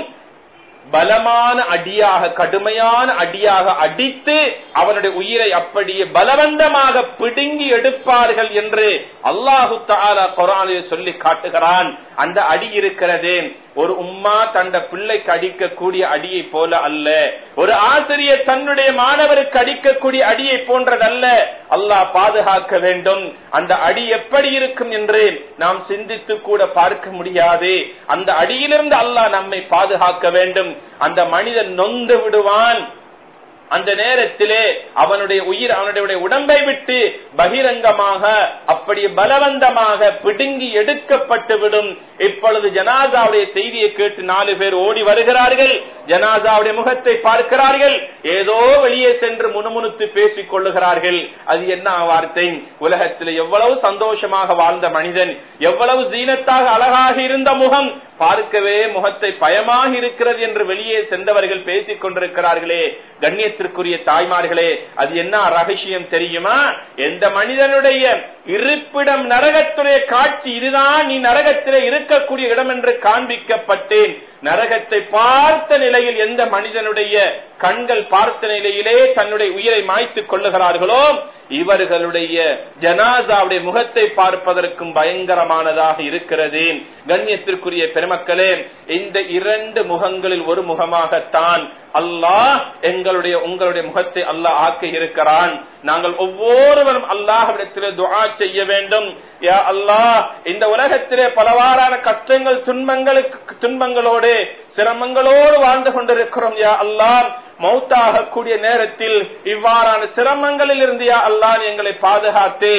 பலமான அடியாக கடுமையான அடியாக அடித்து அவனுடைய உயிரை அப்படியே பலவந்தமாக பிடுங்கி எடுப்பார்கள் என்று அல்லாஹு தாலா குரானில் சொல்லி காட்டுகிறான் அந்த அடி இருக்கிறதே ஒரு உம்மா தந்த பிள்ளைக்கு அடிக்கக்கூடிய அடியை போல அல்ல ஒரு ஆசிரியர் தன்னுடைய மாணவருக்கு அடிக்கக்கூடிய அடியை போன்றதல்ல அல்லாஹ் பாதுகாக்க வேண்டும் அந்த அடி எப்படி இருக்கும் என்று நாம் சிந்தித்து கூட பார்க்க முடியாது அந்த அடியிலிருந்து அல்லாஹ் நம்மை பாதுகாக்க வேண்டும் அந்த மனிதன் நொந்து விடுவான் அந்த நேரத்திலே அவனுடைய உயிர் அவனுடைய உடம்பை விட்டு பகிரங்கமாக அப்படி பலவந்தமாக பிடுங்கி எடுக்கப்பட்டு விடும் இப்பொழுது ஜனாதாவுடைய செய்தியை கேட்டு நாலு பேர் ஓடி வருகிறார்கள் ஜனாதாவுடைய முகத்தை பார்க்கிறார்கள் ஏதோ வெளியே சென்று முணுமுணுத்து பேசிக் கொள்ளுகிறார்கள் அது என்ன வார்த்தை உலகத்தில் எவ்வளவு சந்தோஷமாக வாழ்ந்த மனிதன் எவ்வளவு சீனத்தாக அழகாக இருந்த முகம் பார்க்கவே முகத்தை பயமாக இருக்கிறது என்று வெளியே சென்றவர்கள் பேசிக் கொண்டிருக்கிறார்களே கண்ணியத்திற்குரிய தாய்மார்களே அது என்ன ரகசியம் தெரியுமா எந்த மனிதனுடைய இருப்பிடம் நரகத்துடைய காட்சி இதுதான் நீ நரகத்திலே இருக்கக்கூடிய இடம் என்று காண்பிக்கப்பட்டேன் நரகத்தை பார்த்த நிலையில் எந்த மனிதனுடைய கண்கள் பார்த்த நிலையிலே தன்னுடைய உயிரை மாய்த்துக் கொள்ளுகிறார்களோ இவர்களுடைய ஜனாதாவுடைய முகத்தை பார்ப்பதற்கும் பயங்கரமானதாக இருக்கிறது கண்ணியத்திற்குரிய பெருமக்களே இந்த இரண்டு முகங்களில் ஒரு முகமாகத்தான் அல்லாஹ் எங்களுடைய உங்களுடைய முகத்தை அல்லாஹ் ஆக்கி இருக்கிறான் நாங்கள் ஒவ்வொருவரும் அல்லாஹிடத்திலே துஆ செய்ய வேண்டும் யா அல்லாஹ் இந்த உலகத்திலே பலவாறான கஷ்டங்கள் துன்பங்களுக்கு துன்பங்களோடு சிரமங்களோடு வாழ்ந்து கொண்டிருக்கிறோம் யா அல்லாஹ் மௌத்தாக கூடிய நேரத்தில் இவ்வாறான சிரமங்களில் இருந்து யா அல்லாஹ் எங்களை பாதுகாத்தே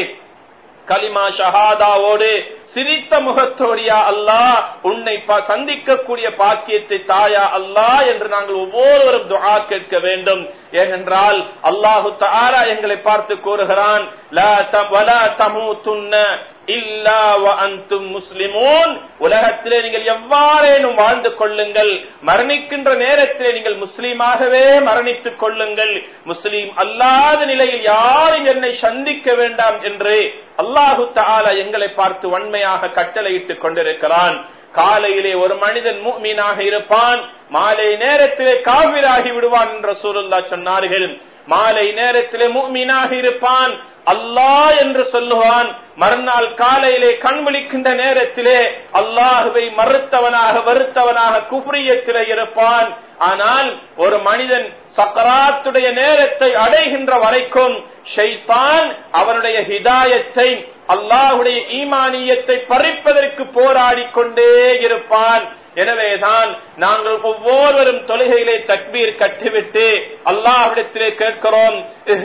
கலிமா ஷஹாதாவோடு சிரித்த முகத்தோடியா அல்லாஹ் உன்னை சந்திக்கக்கூடிய பாக்கியத்தை தாயா அல்லாஹ் என்று நாங்கள் ஒவ்வொருவரும் துஆ கேட்க வேண்டும் ஏனென்றால் அல்லாஹு தாரா எங்களை பார்த்து கூறுகிறான் உலகத்திலே நீங்கள் எவ்வாறேனும் வாழ்ந்து கொள்ளுங்கள் மரணிக்கின்ற நேரத்திலே நீங்கள் முஸ்லீமாகவே மரணித்துக் கொள்ளுங்கள் முஸ்லீம் அல்லாத நிலையில் யாரும் என்னை சந்திக்க வேண்டாம் என்று அல்லாஹு தாலா எங்களை பார்த்து வன்மையாக கட்டளையிட்டுக் கொண்டிருக்கிறான் காலையிலே ஒரு மனிதன் மூமீனாக இருப்பான் மாலை நேரத்திலே காவிராகி விடுவான் என்ற சூழல்லா சொன்னார்கள் மாலை நேரத்திலே மூமீனாக இருப்பான் அல்லாஹ் என்று சொல்லுவான் மறுநாள் காலையிலே கண் விழிக்கின்ற நேரத்திலே அல்லாஹுவை மறுத்தவனாக வருத்தவனாக குப்ரியத்திலே இருப்பான் ஆனால் ஒரு மனிதன் சக்கராத்துடைய நேரத்தை அடைகின்ற வரைக்கும் ஷைத்தான் அவனுடைய ஹிதாயத்தை அல்லாஹுடைய ஈமானியத்தை பறிப்பதற்கு போராடி கொண்டே இருப்பான் எனவேதான் நாங்கள் ஒவ்வொருவரும் தொழுகையிலே தக்பீர் கட்டிவிட்டு அல்லாஹ்விடத்திலே கேட்கிறோம்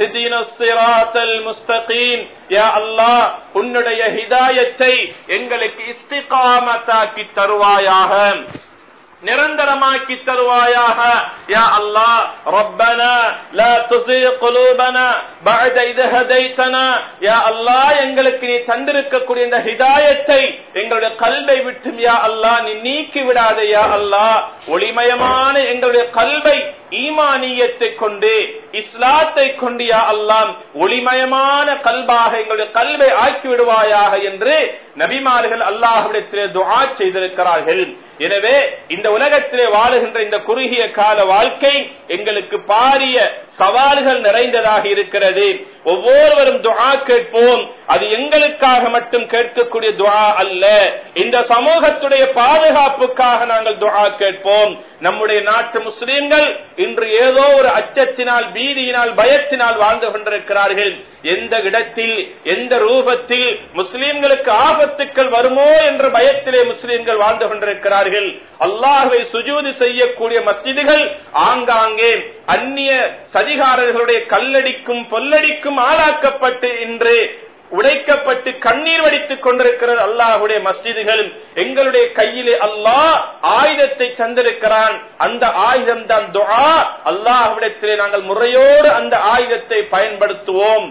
அல்லாஹ் உன்னுடைய ஹிதாயத்தை எங்களுக்கு இஸ்திகாமத்தாக்கி தருவாயாக நிரந்தரமாக்கி தருவாயாக யா அல்லாஹ் ரப்பனா லா துஸி குலூபனா பஅத இத ஹதைதனா யா அல்லாஹ் எங்களுக்கு நீ தந்திருக்கக்கூடிய இந்த ஹிதாயத்தை எங்களுடைய கல்வை விட்டும் யா அல்லாஹ் நீ நீக்கி விடாதே யா அல்லாஹ் ஒளிமயமான எங்களுடைய கல்வை ஈமானியத்தை கொண்டு இஸ்லாத்தை கொண்டு யா அல்லாம் ஒளிமயமான கல்பாக எங்களுடைய கல்வை ஆக்கி விடுவாயாக என்று நபிமார்கள் அல்லாஹ்விடத்திலே துஆ செய்திருக்கிறார்கள் எனவே இந்த உலகத்திலே வாழுகின்ற இந்த குறுகிய கால வாழ்க்கை எங்களுக்கு பாரிய சவால்கள் நிறைந்ததாக இருக்கிறது ஒவ்வொருவரும் துஆ கேட்போம் அது எங்களுக்காக மட்டும் கேட்கக்கூடிய துஆ அல்ல இந்த சமூகத்துடைய பாதுகாப்புக்காக நாங்கள் துஆ கேட்போம் நம்முடைய நாட்டு முஸ்லிம்கள் இன்று ஏதோ ஒரு அச்சத்தினால் பீதியினால் பயத்தினால் வாழ்ந்து கொண்டிருக்கிறார்கள் எந்த இடத்தில் எந்த ரூபத்தில் முஸ்லிம்களுக்கு ஆபத்துக்கள் வருமோ என்ற பயத்திலே முஸ்லிம்கள் வாழ்ந்து கொண்டிருக்கிறார்கள் சொல்லுகிறார்கள் அல்லாஹுவை சுஜூது செய்யக்கூடிய மஸ்ஜிதுகள் ஆங்காங்கே அந்நிய சதிகாரர்களுடைய கல்லடிக்கும் பொல்லடிக்கும் ஆளாக்கப்பட்டு இன்று உடைக்கப்பட்டு கண்ணீர் வடித்துக் கொண்டிருக்கிறது அல்லாஹுடைய மஸ்ஜிதுகள் எங்களுடைய கையிலே அல்லாஹ் ஆயுதத்தை தந்திருக்கிறான் அந்த ஆயுதம் தான் துஆ அல்லாஹ்விடத்திலே நாங்கள் முறையோடு அந்த ஆயுதத்தை பயன்படுத்துவோம்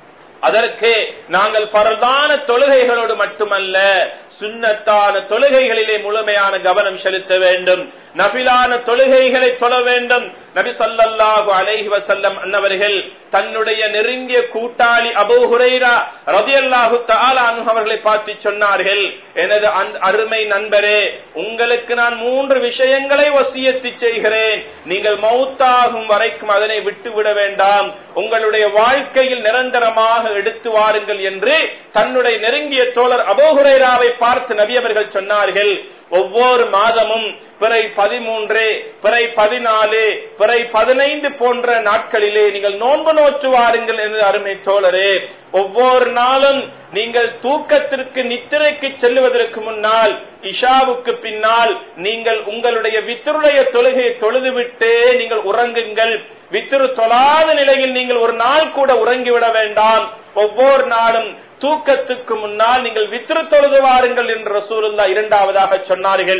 அதற்கு நாங்கள் பரதான தொழுகைகளோடு மட்டுமல்ல சுண்ணத்தான தொழுகைகளிலே முழுமையான கவனம் செலுத்த வேண்டும் நபிலான தொழுகைகளை தொழ வேண்டும் நபி சொல்லல்லாஹு அலைஹி வசல்லம் அன்னவர்கள் தன்னுடைய நெருங்கிய கூட்டாளி அபூ ஹுரைரா ரதியல்லாஹு தஆலா அன்ஹு அவர்களை பார்த்து சொன்னார்கள் எனது அந்த அருமை நண்பரே உங்களுக்கு நான் மூன்று விஷயங்களை வசியத்து செய்கிறேன் நீங்கள் மௌத்தாகும் வரைக்கும் அதனை விட்டுவிட வேண்டாம் உங்களுடைய வாழ்க்கையில் நிரந்தரமாக எடுத்து வாருங்கள் என்று தன்னுடைய நெருங்கிய தோழர் அபோகுரைராவை பார்த்து நபி அவர்கள் சொன்னார்கள் ஒவ்வொரு மாதமும் பிறை பதிமூன்று பிறை பதினாலு பிறை பதினைந்து போன்ற நாட்களிலே நீங்கள் நோன்பு நோற்று வாருங்கள் என்று அருமை தோழரே ஒவ்வொரு நாளும் நீங்கள் தூக்கத்திற்கு நித்திரைக்கு செல்லுவதற்கு முன்னால் இஷாவுக்கு பின்னால் நீங்கள் உங்களுடைய வித்தருடைய தொழுகையை தொழுதுவிட்டே நீங்கள் உறங்குங்கள் வித்திரு தொழாத நிலையில் நீங்கள் ஒரு நாள் கூட உறங்கிவிட வேண்டாம் ஒவ்வொரு நாளும் தூக்கத்துக்கு முன்னால் நீங்கள் வித்திரு தொழுது வாருங்கள் என்று ரசூலுல்லா இரண்டாவதாக சொன்னார்கள்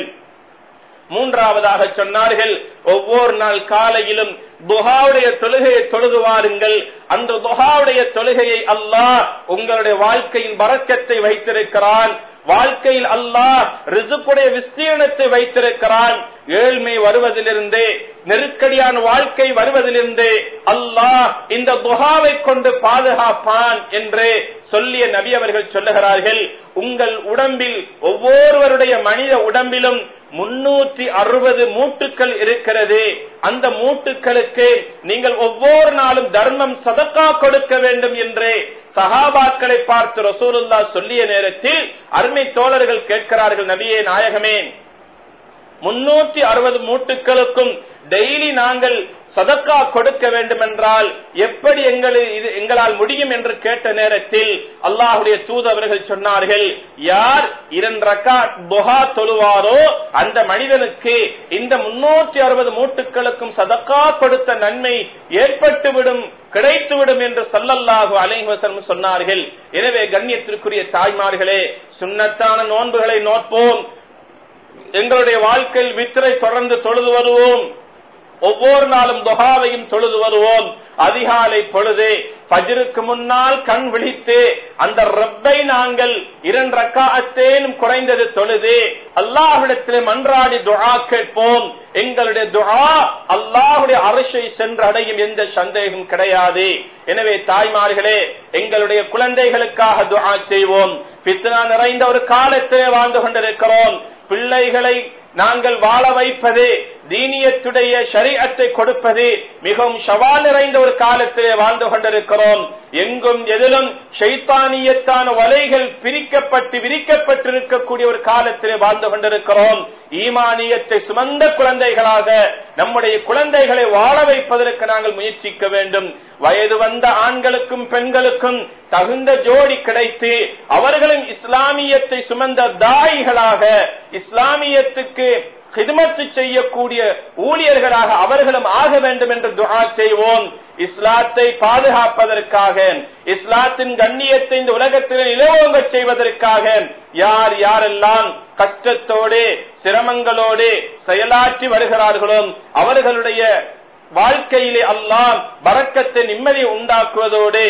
மூன்றாவதாக சொன்னார்கள் ஒவ்வொரு நாள் காலையிலும் துஹாவுடைய தொழுகையை தொழுது வாருங்கள் அந்த துஹாவுடைய தொழுகையை அல்லாஹ் உங்களுடைய வாழ்க்கையின் பறக்கத்தை வைத்திருக்கிறான் வாழ்க்கையில் அல்லாஹ் ரிசுக்குடைய விஸ்தீர்ணத்தை வைத்திருக்கிறான் ஏழ்மை வருவதிலிருந்தே நெருக்கடியான வாழ்க்கை வருவதிலிருந்தே அல்லாஹ் இந்த துஹாவை கொண்டு பாதுகாப்பான் என்று சொல்லிய நபி அவர்கள் சொல்லுகிறார்கள் உங்கள் உடம்பில் ஒவ்வொருவருடைய மனித உடம்பிலும் முன்னூற்றி அறுபது மூட்டுக்கள் இருக்கிறது அந்த மூட்டுக்களுக்கு நீங்கள் ஒவ்வொரு நாளும் தர்மம் சதக்கா கொடுக்க வேண்டும் என்று சஹாபாக்களை பார்த்து ரசூலுல்லா சொல்லிய நேரத்தில் அருமை தோழர்கள் கேட்கிறார்கள் நபியே நாயகமே முன்னூற்றி அறுபது மூட்டுக்களுக்கும் டெய்லி நாங்கள் சதக்கா கொடுக்க வேண்டும் என்றால் எப்படி எங்களை இது எங்களால் முடியும் என்று கேட்ட நேரத்தில் அல்லாஹுடைய தூதவர்கள் சொன்னார்கள் யார் இரண்டு ரக்கா துஹா தொழுவாரோ அந்த மனிதனுக்கு இந்த முன்னூற்றி அறுபது மூட்டுக்களுக்கும் சதக்கா கொடுத்த நன்மை ஏற்பட்டுவிடும் கிடைத்துவிடும் என்று சொல்லல்லாஹு அலைவசம் சொன்னார்கள் எனவே கண்ணியத்திற்குரிய தாய்மார்களே சுண்ணத்தான நோன்புகளை நோட்போம் எங்களுடைய வாழ்க்கையில் வித்திரை தொடர்ந்து தொழுது வருவோம் ஒவ்வொரு நாளும் தொகாவையும் தொழுது வருவோம் அதிகாலை பொழுது பஜருக்கு முன்னால் கண் விழித்து அந்த ரப்பை நாங்கள் இரண்டு ரக்காத்தேனும் குறைந்தது தொழுது அல்லாஹிடத்திலே மன்றாடி துழா கேட்போம் எங்களுடைய துழா அல்லாஹுடைய அரசை சென்று அடையும் எந்த சந்தேகம் கிடையாது எனவே தாய்மார்களே எங்களுடைய குழந்தைகளுக்காக துழா செய்வோம் பித்னா நிறைந்த ஒரு காலத்திலே வாழ்ந்து கொண்டிருக்கிறோம் பிள்ளைகளை நாங்கள் வாழ வைப்பது தீனியத்துடைய ஷரீஅத்தை கொடுப்பது மிகவும் சவால் நிறைந்த ஒரு காலத்திலே வாழ்ந்து கொண்டிருக்கிறோம் எங்கும் எதிலும் ஷைத்தானியத்தான வலைகள் பிரிக்கப்பட்டு விரிக்கப்பட்டிருக்கக்கூடிய ஒரு காலத்திலே வாழ்ந்து கொண்டிருக்கிறோம் ஈமானியத்தை சுமந்த குழந்தைகளாக நம்முடைய குழந்தைகளை வாழ வைப்பதற்கு நாங்கள் முயற்சிக்க வேண்டும் வயது வந்த ஆண்களுக்கும் பெண்களுக்கும் தகுந்த ஜோடி கிடைத்து அவர்களும் இஸ்லாமியத்தை சுமந்த தாய்களாக இஸ்லாமியத்துக்கு ஹிதமத்து செய்யக்கூடிய ஊழியர்களாக அவர்களும் ஆக வேண்டும் என்று துகா செய்வோம் இஸ்லாத்தை பாதுகாப்பதற்காக இஸ்லாத்தின் கண்ணியத்தை இந்த உலகத்தில் நிலவோங்க செய்வதற்காக யார் யாரெல்லாம் கஷ்டத்தோடு சிரமங்களோடு செயலாற்றி வருகிறார்களோ அவர்களுடைய வாழ்க்கையிலே அல்லாம் பறக்கத்தை நிம்மதியை உண்டாக்குவதோடு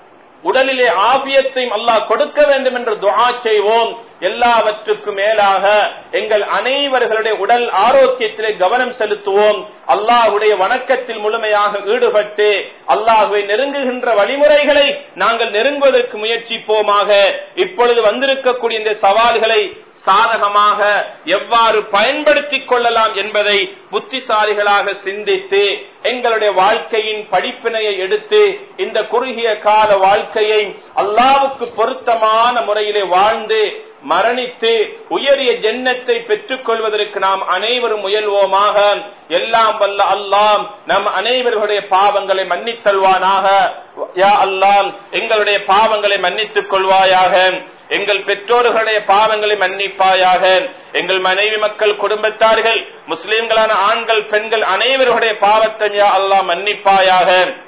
உடலிலே ஆபியத்தையும் அல்லாஹ் கொடுக்க வேண்டும் என்று துவா செய்வோம் எல்லாவற்றுக்கும் மேலாக எங்கள் அனைவர்களுடைய உடல் ஆரோக்கியத்திலே கவனம் செலுத்துவோம் அல்லாஹுடைய வணக்கத்தில் முழுமையாக ஈடுபட்டு அல்லாஹுவை நெருங்குகின்ற வழிமுறைகளை நாங்கள் நெருங்குவதற்கு முயற்சிப்போமாக இப்பொழுது வந்திருக்கக்கூடிய இந்த சவால்களை சாதகமாக எவ்வாறு பயன்படுத்திக் கொள்ளலாம் என்பதை புத்திசாலிகளாக சிந்தித்து எங்களுடைய வாழ்க்கையின் படிப்பினையை எடுத்து இந்த குறுகிய கால வாழ்க்கையை அல்லாவுக்கு பொருத்தமான முறையிலே வாழ்ந்து மரணித்து உயரிய ஜென்னத்தை பெற்றுக் கொள்வதற்கு நாம் அனைவரும் முயல்வோமாக எல்லாம் வல்ல அல்லாம் நம் அனைவர்களுடைய பாவங்களை மன்னித்தல்வானாக யா அல்லாம் எங்களுடைய பாவங்களை மன்னித்துக் கொள்வாயாக எங்கள் பெற்றோர்களுடைய பாவங்களை மன்னிப்பாயாக எங்கள் மனைவி மக்கள் குடும்பத்தார்கள் முஸ்லிம்களான ஆண்கள் பெண்கள் அனைவருடைய பாவத்தை யா அல்லாஹ் மன்னிப்பாயாக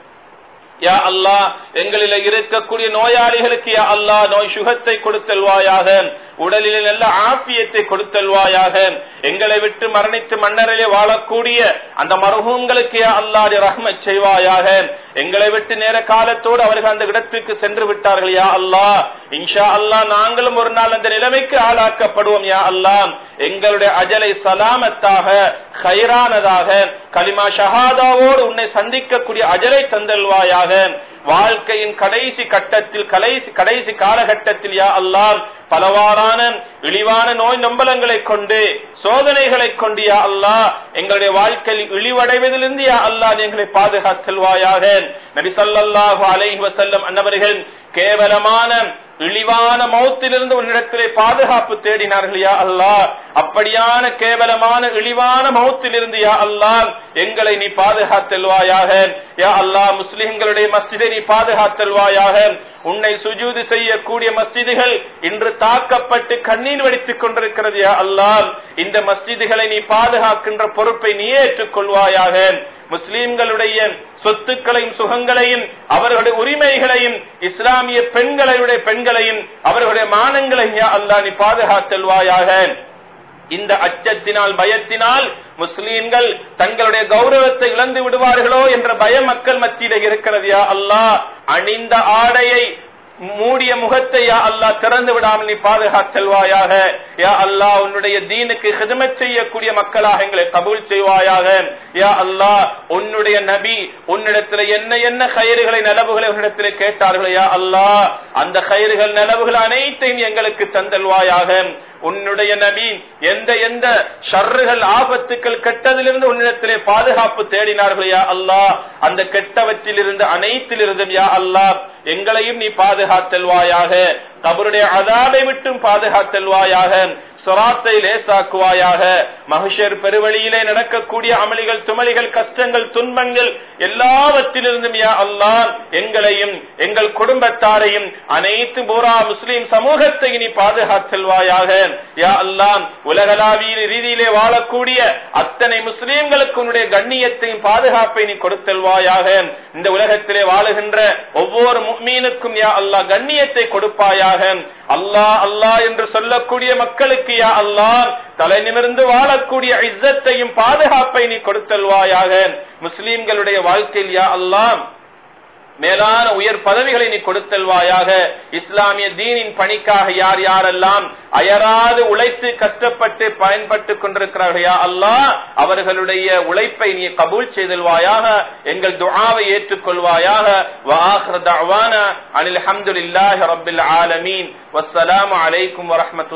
யா அல்லா எங்களில இருக்கக்கூடிய நோயாளிகளுக்கு யா அல்லா நோய் சுகத்தை கொடுத்தல்வாயாக உடலில் நல்ல ஆப்பியத்தை கொடுத்தல்வாயாக எங்களை விட்டு மரணித்து மன்னரிலே வாழக்கூடிய அந்த மருகங்களுக்கு யா அல்லாடி ரஹ்மத் செய்வாயாக எங்களை விட்டு நேர காலத்தோடு அவர்கள் அந்த இடத்துக்கு சென்று விட்டார்கள் யா அல்லா இன்ஷா அல்லா நாங்களும் ஒரு நாள் அந்த நிலைமைக்கு ஆளாக்கப்படுவோம் யா அல்லா எங்களுடைய அஜலை சலாமத்தாக ஹைரானதாக கலிமா ஷஹாதாவோடு உன்னை சந்திக்கக்கூடிய அஜலை தந்தல்வாயாக வாழ்க்கையின் கடைசி கட்டத்தில் கடைசி கடைசி காலகட்டத்தில் யா அல்லாம் பலவாறான இழிவான நோய் நம்பலங்களை கொண்டு சோதனைகளை கொண்டு யா அல்லா எங்களுடைய வாழ்க்கையில் இழிவடைவதிலிருந்து யா அல்லா எங்களை பாதுகாத்தல்வாயாக நபி சல்லாஹு அலைஹி வசல்லம் அன்னவர்கள் கேவலமான இழிவான மௌத்திலிருந்து உன்னிடத்திலே பாதுகாப்பு தேடினார்கள் யா அல்லா அப்படியான கேவலமான இழிவான மௌத்திலிருந்து யா அல்லா எங்களை நீ பாதுகாத்தல்வாயாக யா அல்லா முஸ்லிம்களுடைய மஸ்ஜிதை நீ பாதுகாத்தல்வாயாக உன்னை சுஜூது செய்யக்கூடிய மஸ்ஜிதுகள் இன்று தாக்கப்பட்டு கண்ணீர் வடித்துக் கொண்டிருக்கிறது யா அல்லா இந்த மஸ்ஜிதுகளை நீ பாதுகாக்கின்ற பொறுப்பை நீ ஏற்றுக்கொள்வாயாக முஸ்லீம்களுடைய சொத்துக்களையும் சுகங்களையும் அவர்களுடைய உரிமைகளையும் இஸ்லாமிய பெண்களுடைய பெண்களையும் அவர்களுடைய மானங்களையும் அல்லா நீ பாதுகாத்தல்வாயாக இந்த அச்சத்தினால் பயத்தினால் முஸ்லீம்கள் தங்களுடைய கௌரவத்தை இழந்து விடுவார்களோ என்ற பய மக்கள் மத்தியில இருக்கிறது யா அல்லா அணிந்த ஆடையை மூடிய முகத்தை யா அல்லா திறந்து விடாமல் நீ பாதுகாத்தல்வாயாக யா அல்லா உன்னுடைய தீனுக்கு ஹிதமத் செய்யக்கூடிய மக்களாக எங்களை கபூல் செய்வாயாக யா அல்லா உன்னுடைய நபி உன்னிடத்துல என்ன என்ன கயிறுகளை நலவுகளை உன்னிடத்துல கேட்டார்கள் யா அல்லா அந்த கயிறுகள் நலவுகள் அனைத்தையும் எங்களுக்கு தந்தல்வாயாக உன்னுடைய நபி எந்த எந்த ஷர்றுகள் ஆபத்துக்கள் கெட்டதிலிருந்து உன்னிடத்திலே பாதுகாப்பு தேடினார்கள் யா அல்லா அந்த கெட்டவற்றிலிருந்து அனைத்திலிருந்தும் யா அல்லா எங்களையும் நீ பாதுகாத்தல்வாயாக கபருடைய அதாபை விட்டும் பாதுகாத்தல்வாயாக சொராத்தை லேசாக்குவாயாக மகிஷர் பெருவழியிலே நடக்கக்கூடிய அமளிகள் துமளிகள் கஷ்டங்கள் துன்பங்கள் எல்லாவற்றிலிருந்தும் யா அல்லாஹ் எங்களையும் எங்கள் குடும்பத்தாரையும் அனைத்து பூரா முஸ்லிம் சமூகத்தை நீ பாதுகாத்தல்வாயாக யா அல்லாம் உலகளாவிய ரீதியிலே வாழக்கூடிய அத்தனை முஸ்லீம்களுக்கு உன்னுடைய கண்ணியத்தையும் பாதுகாப்பை நீ கொடுத்தல்வாயாக இந்த உலகத்திலே வாழுகின்ற ஒவ்வொரு மீனுக்கும் யா அல்லாஹ் கண்ணியத்தை கொடுப்பாயாக அல்லாஹ் அல்லாஹ் என்று சொல்லக்கூடிய மக்களுக்கு யா அல்லாஹ் தலை நிமிர்ந்து வாழக்கூடிய இஸ்ஸத்தையும் பாதுகாப்பை நீ கொடுத்தல்வாயாக முஸ்லீம்களுடைய வாழ்க்கையில் யா அல்லாம் மேலான உயர் பதவிகளை நீ கொடுத்தல்வாயாக இஸ்லாமிய தீனின் பணிக்காக யார் யாரெல்லாம் அயராது உழைத்து கஷ்டப்பட்டு பயன்பட்டு கொண்டிருக்கிறார்கள் யா அல்லாஹ் அவர்களுடைய உழைப்பை நீ கபூல் செய்தல்வாயாக எங்கள் துஆவை ஏற்றுக்கொள்வாயாக வாஹ்ர தஅவானா அனில் ஹம்துலில்லாஹி ரப்பில் ஆலமீன் வஸ்ஸலாமு அலைக்கும் வரஹ்மத்து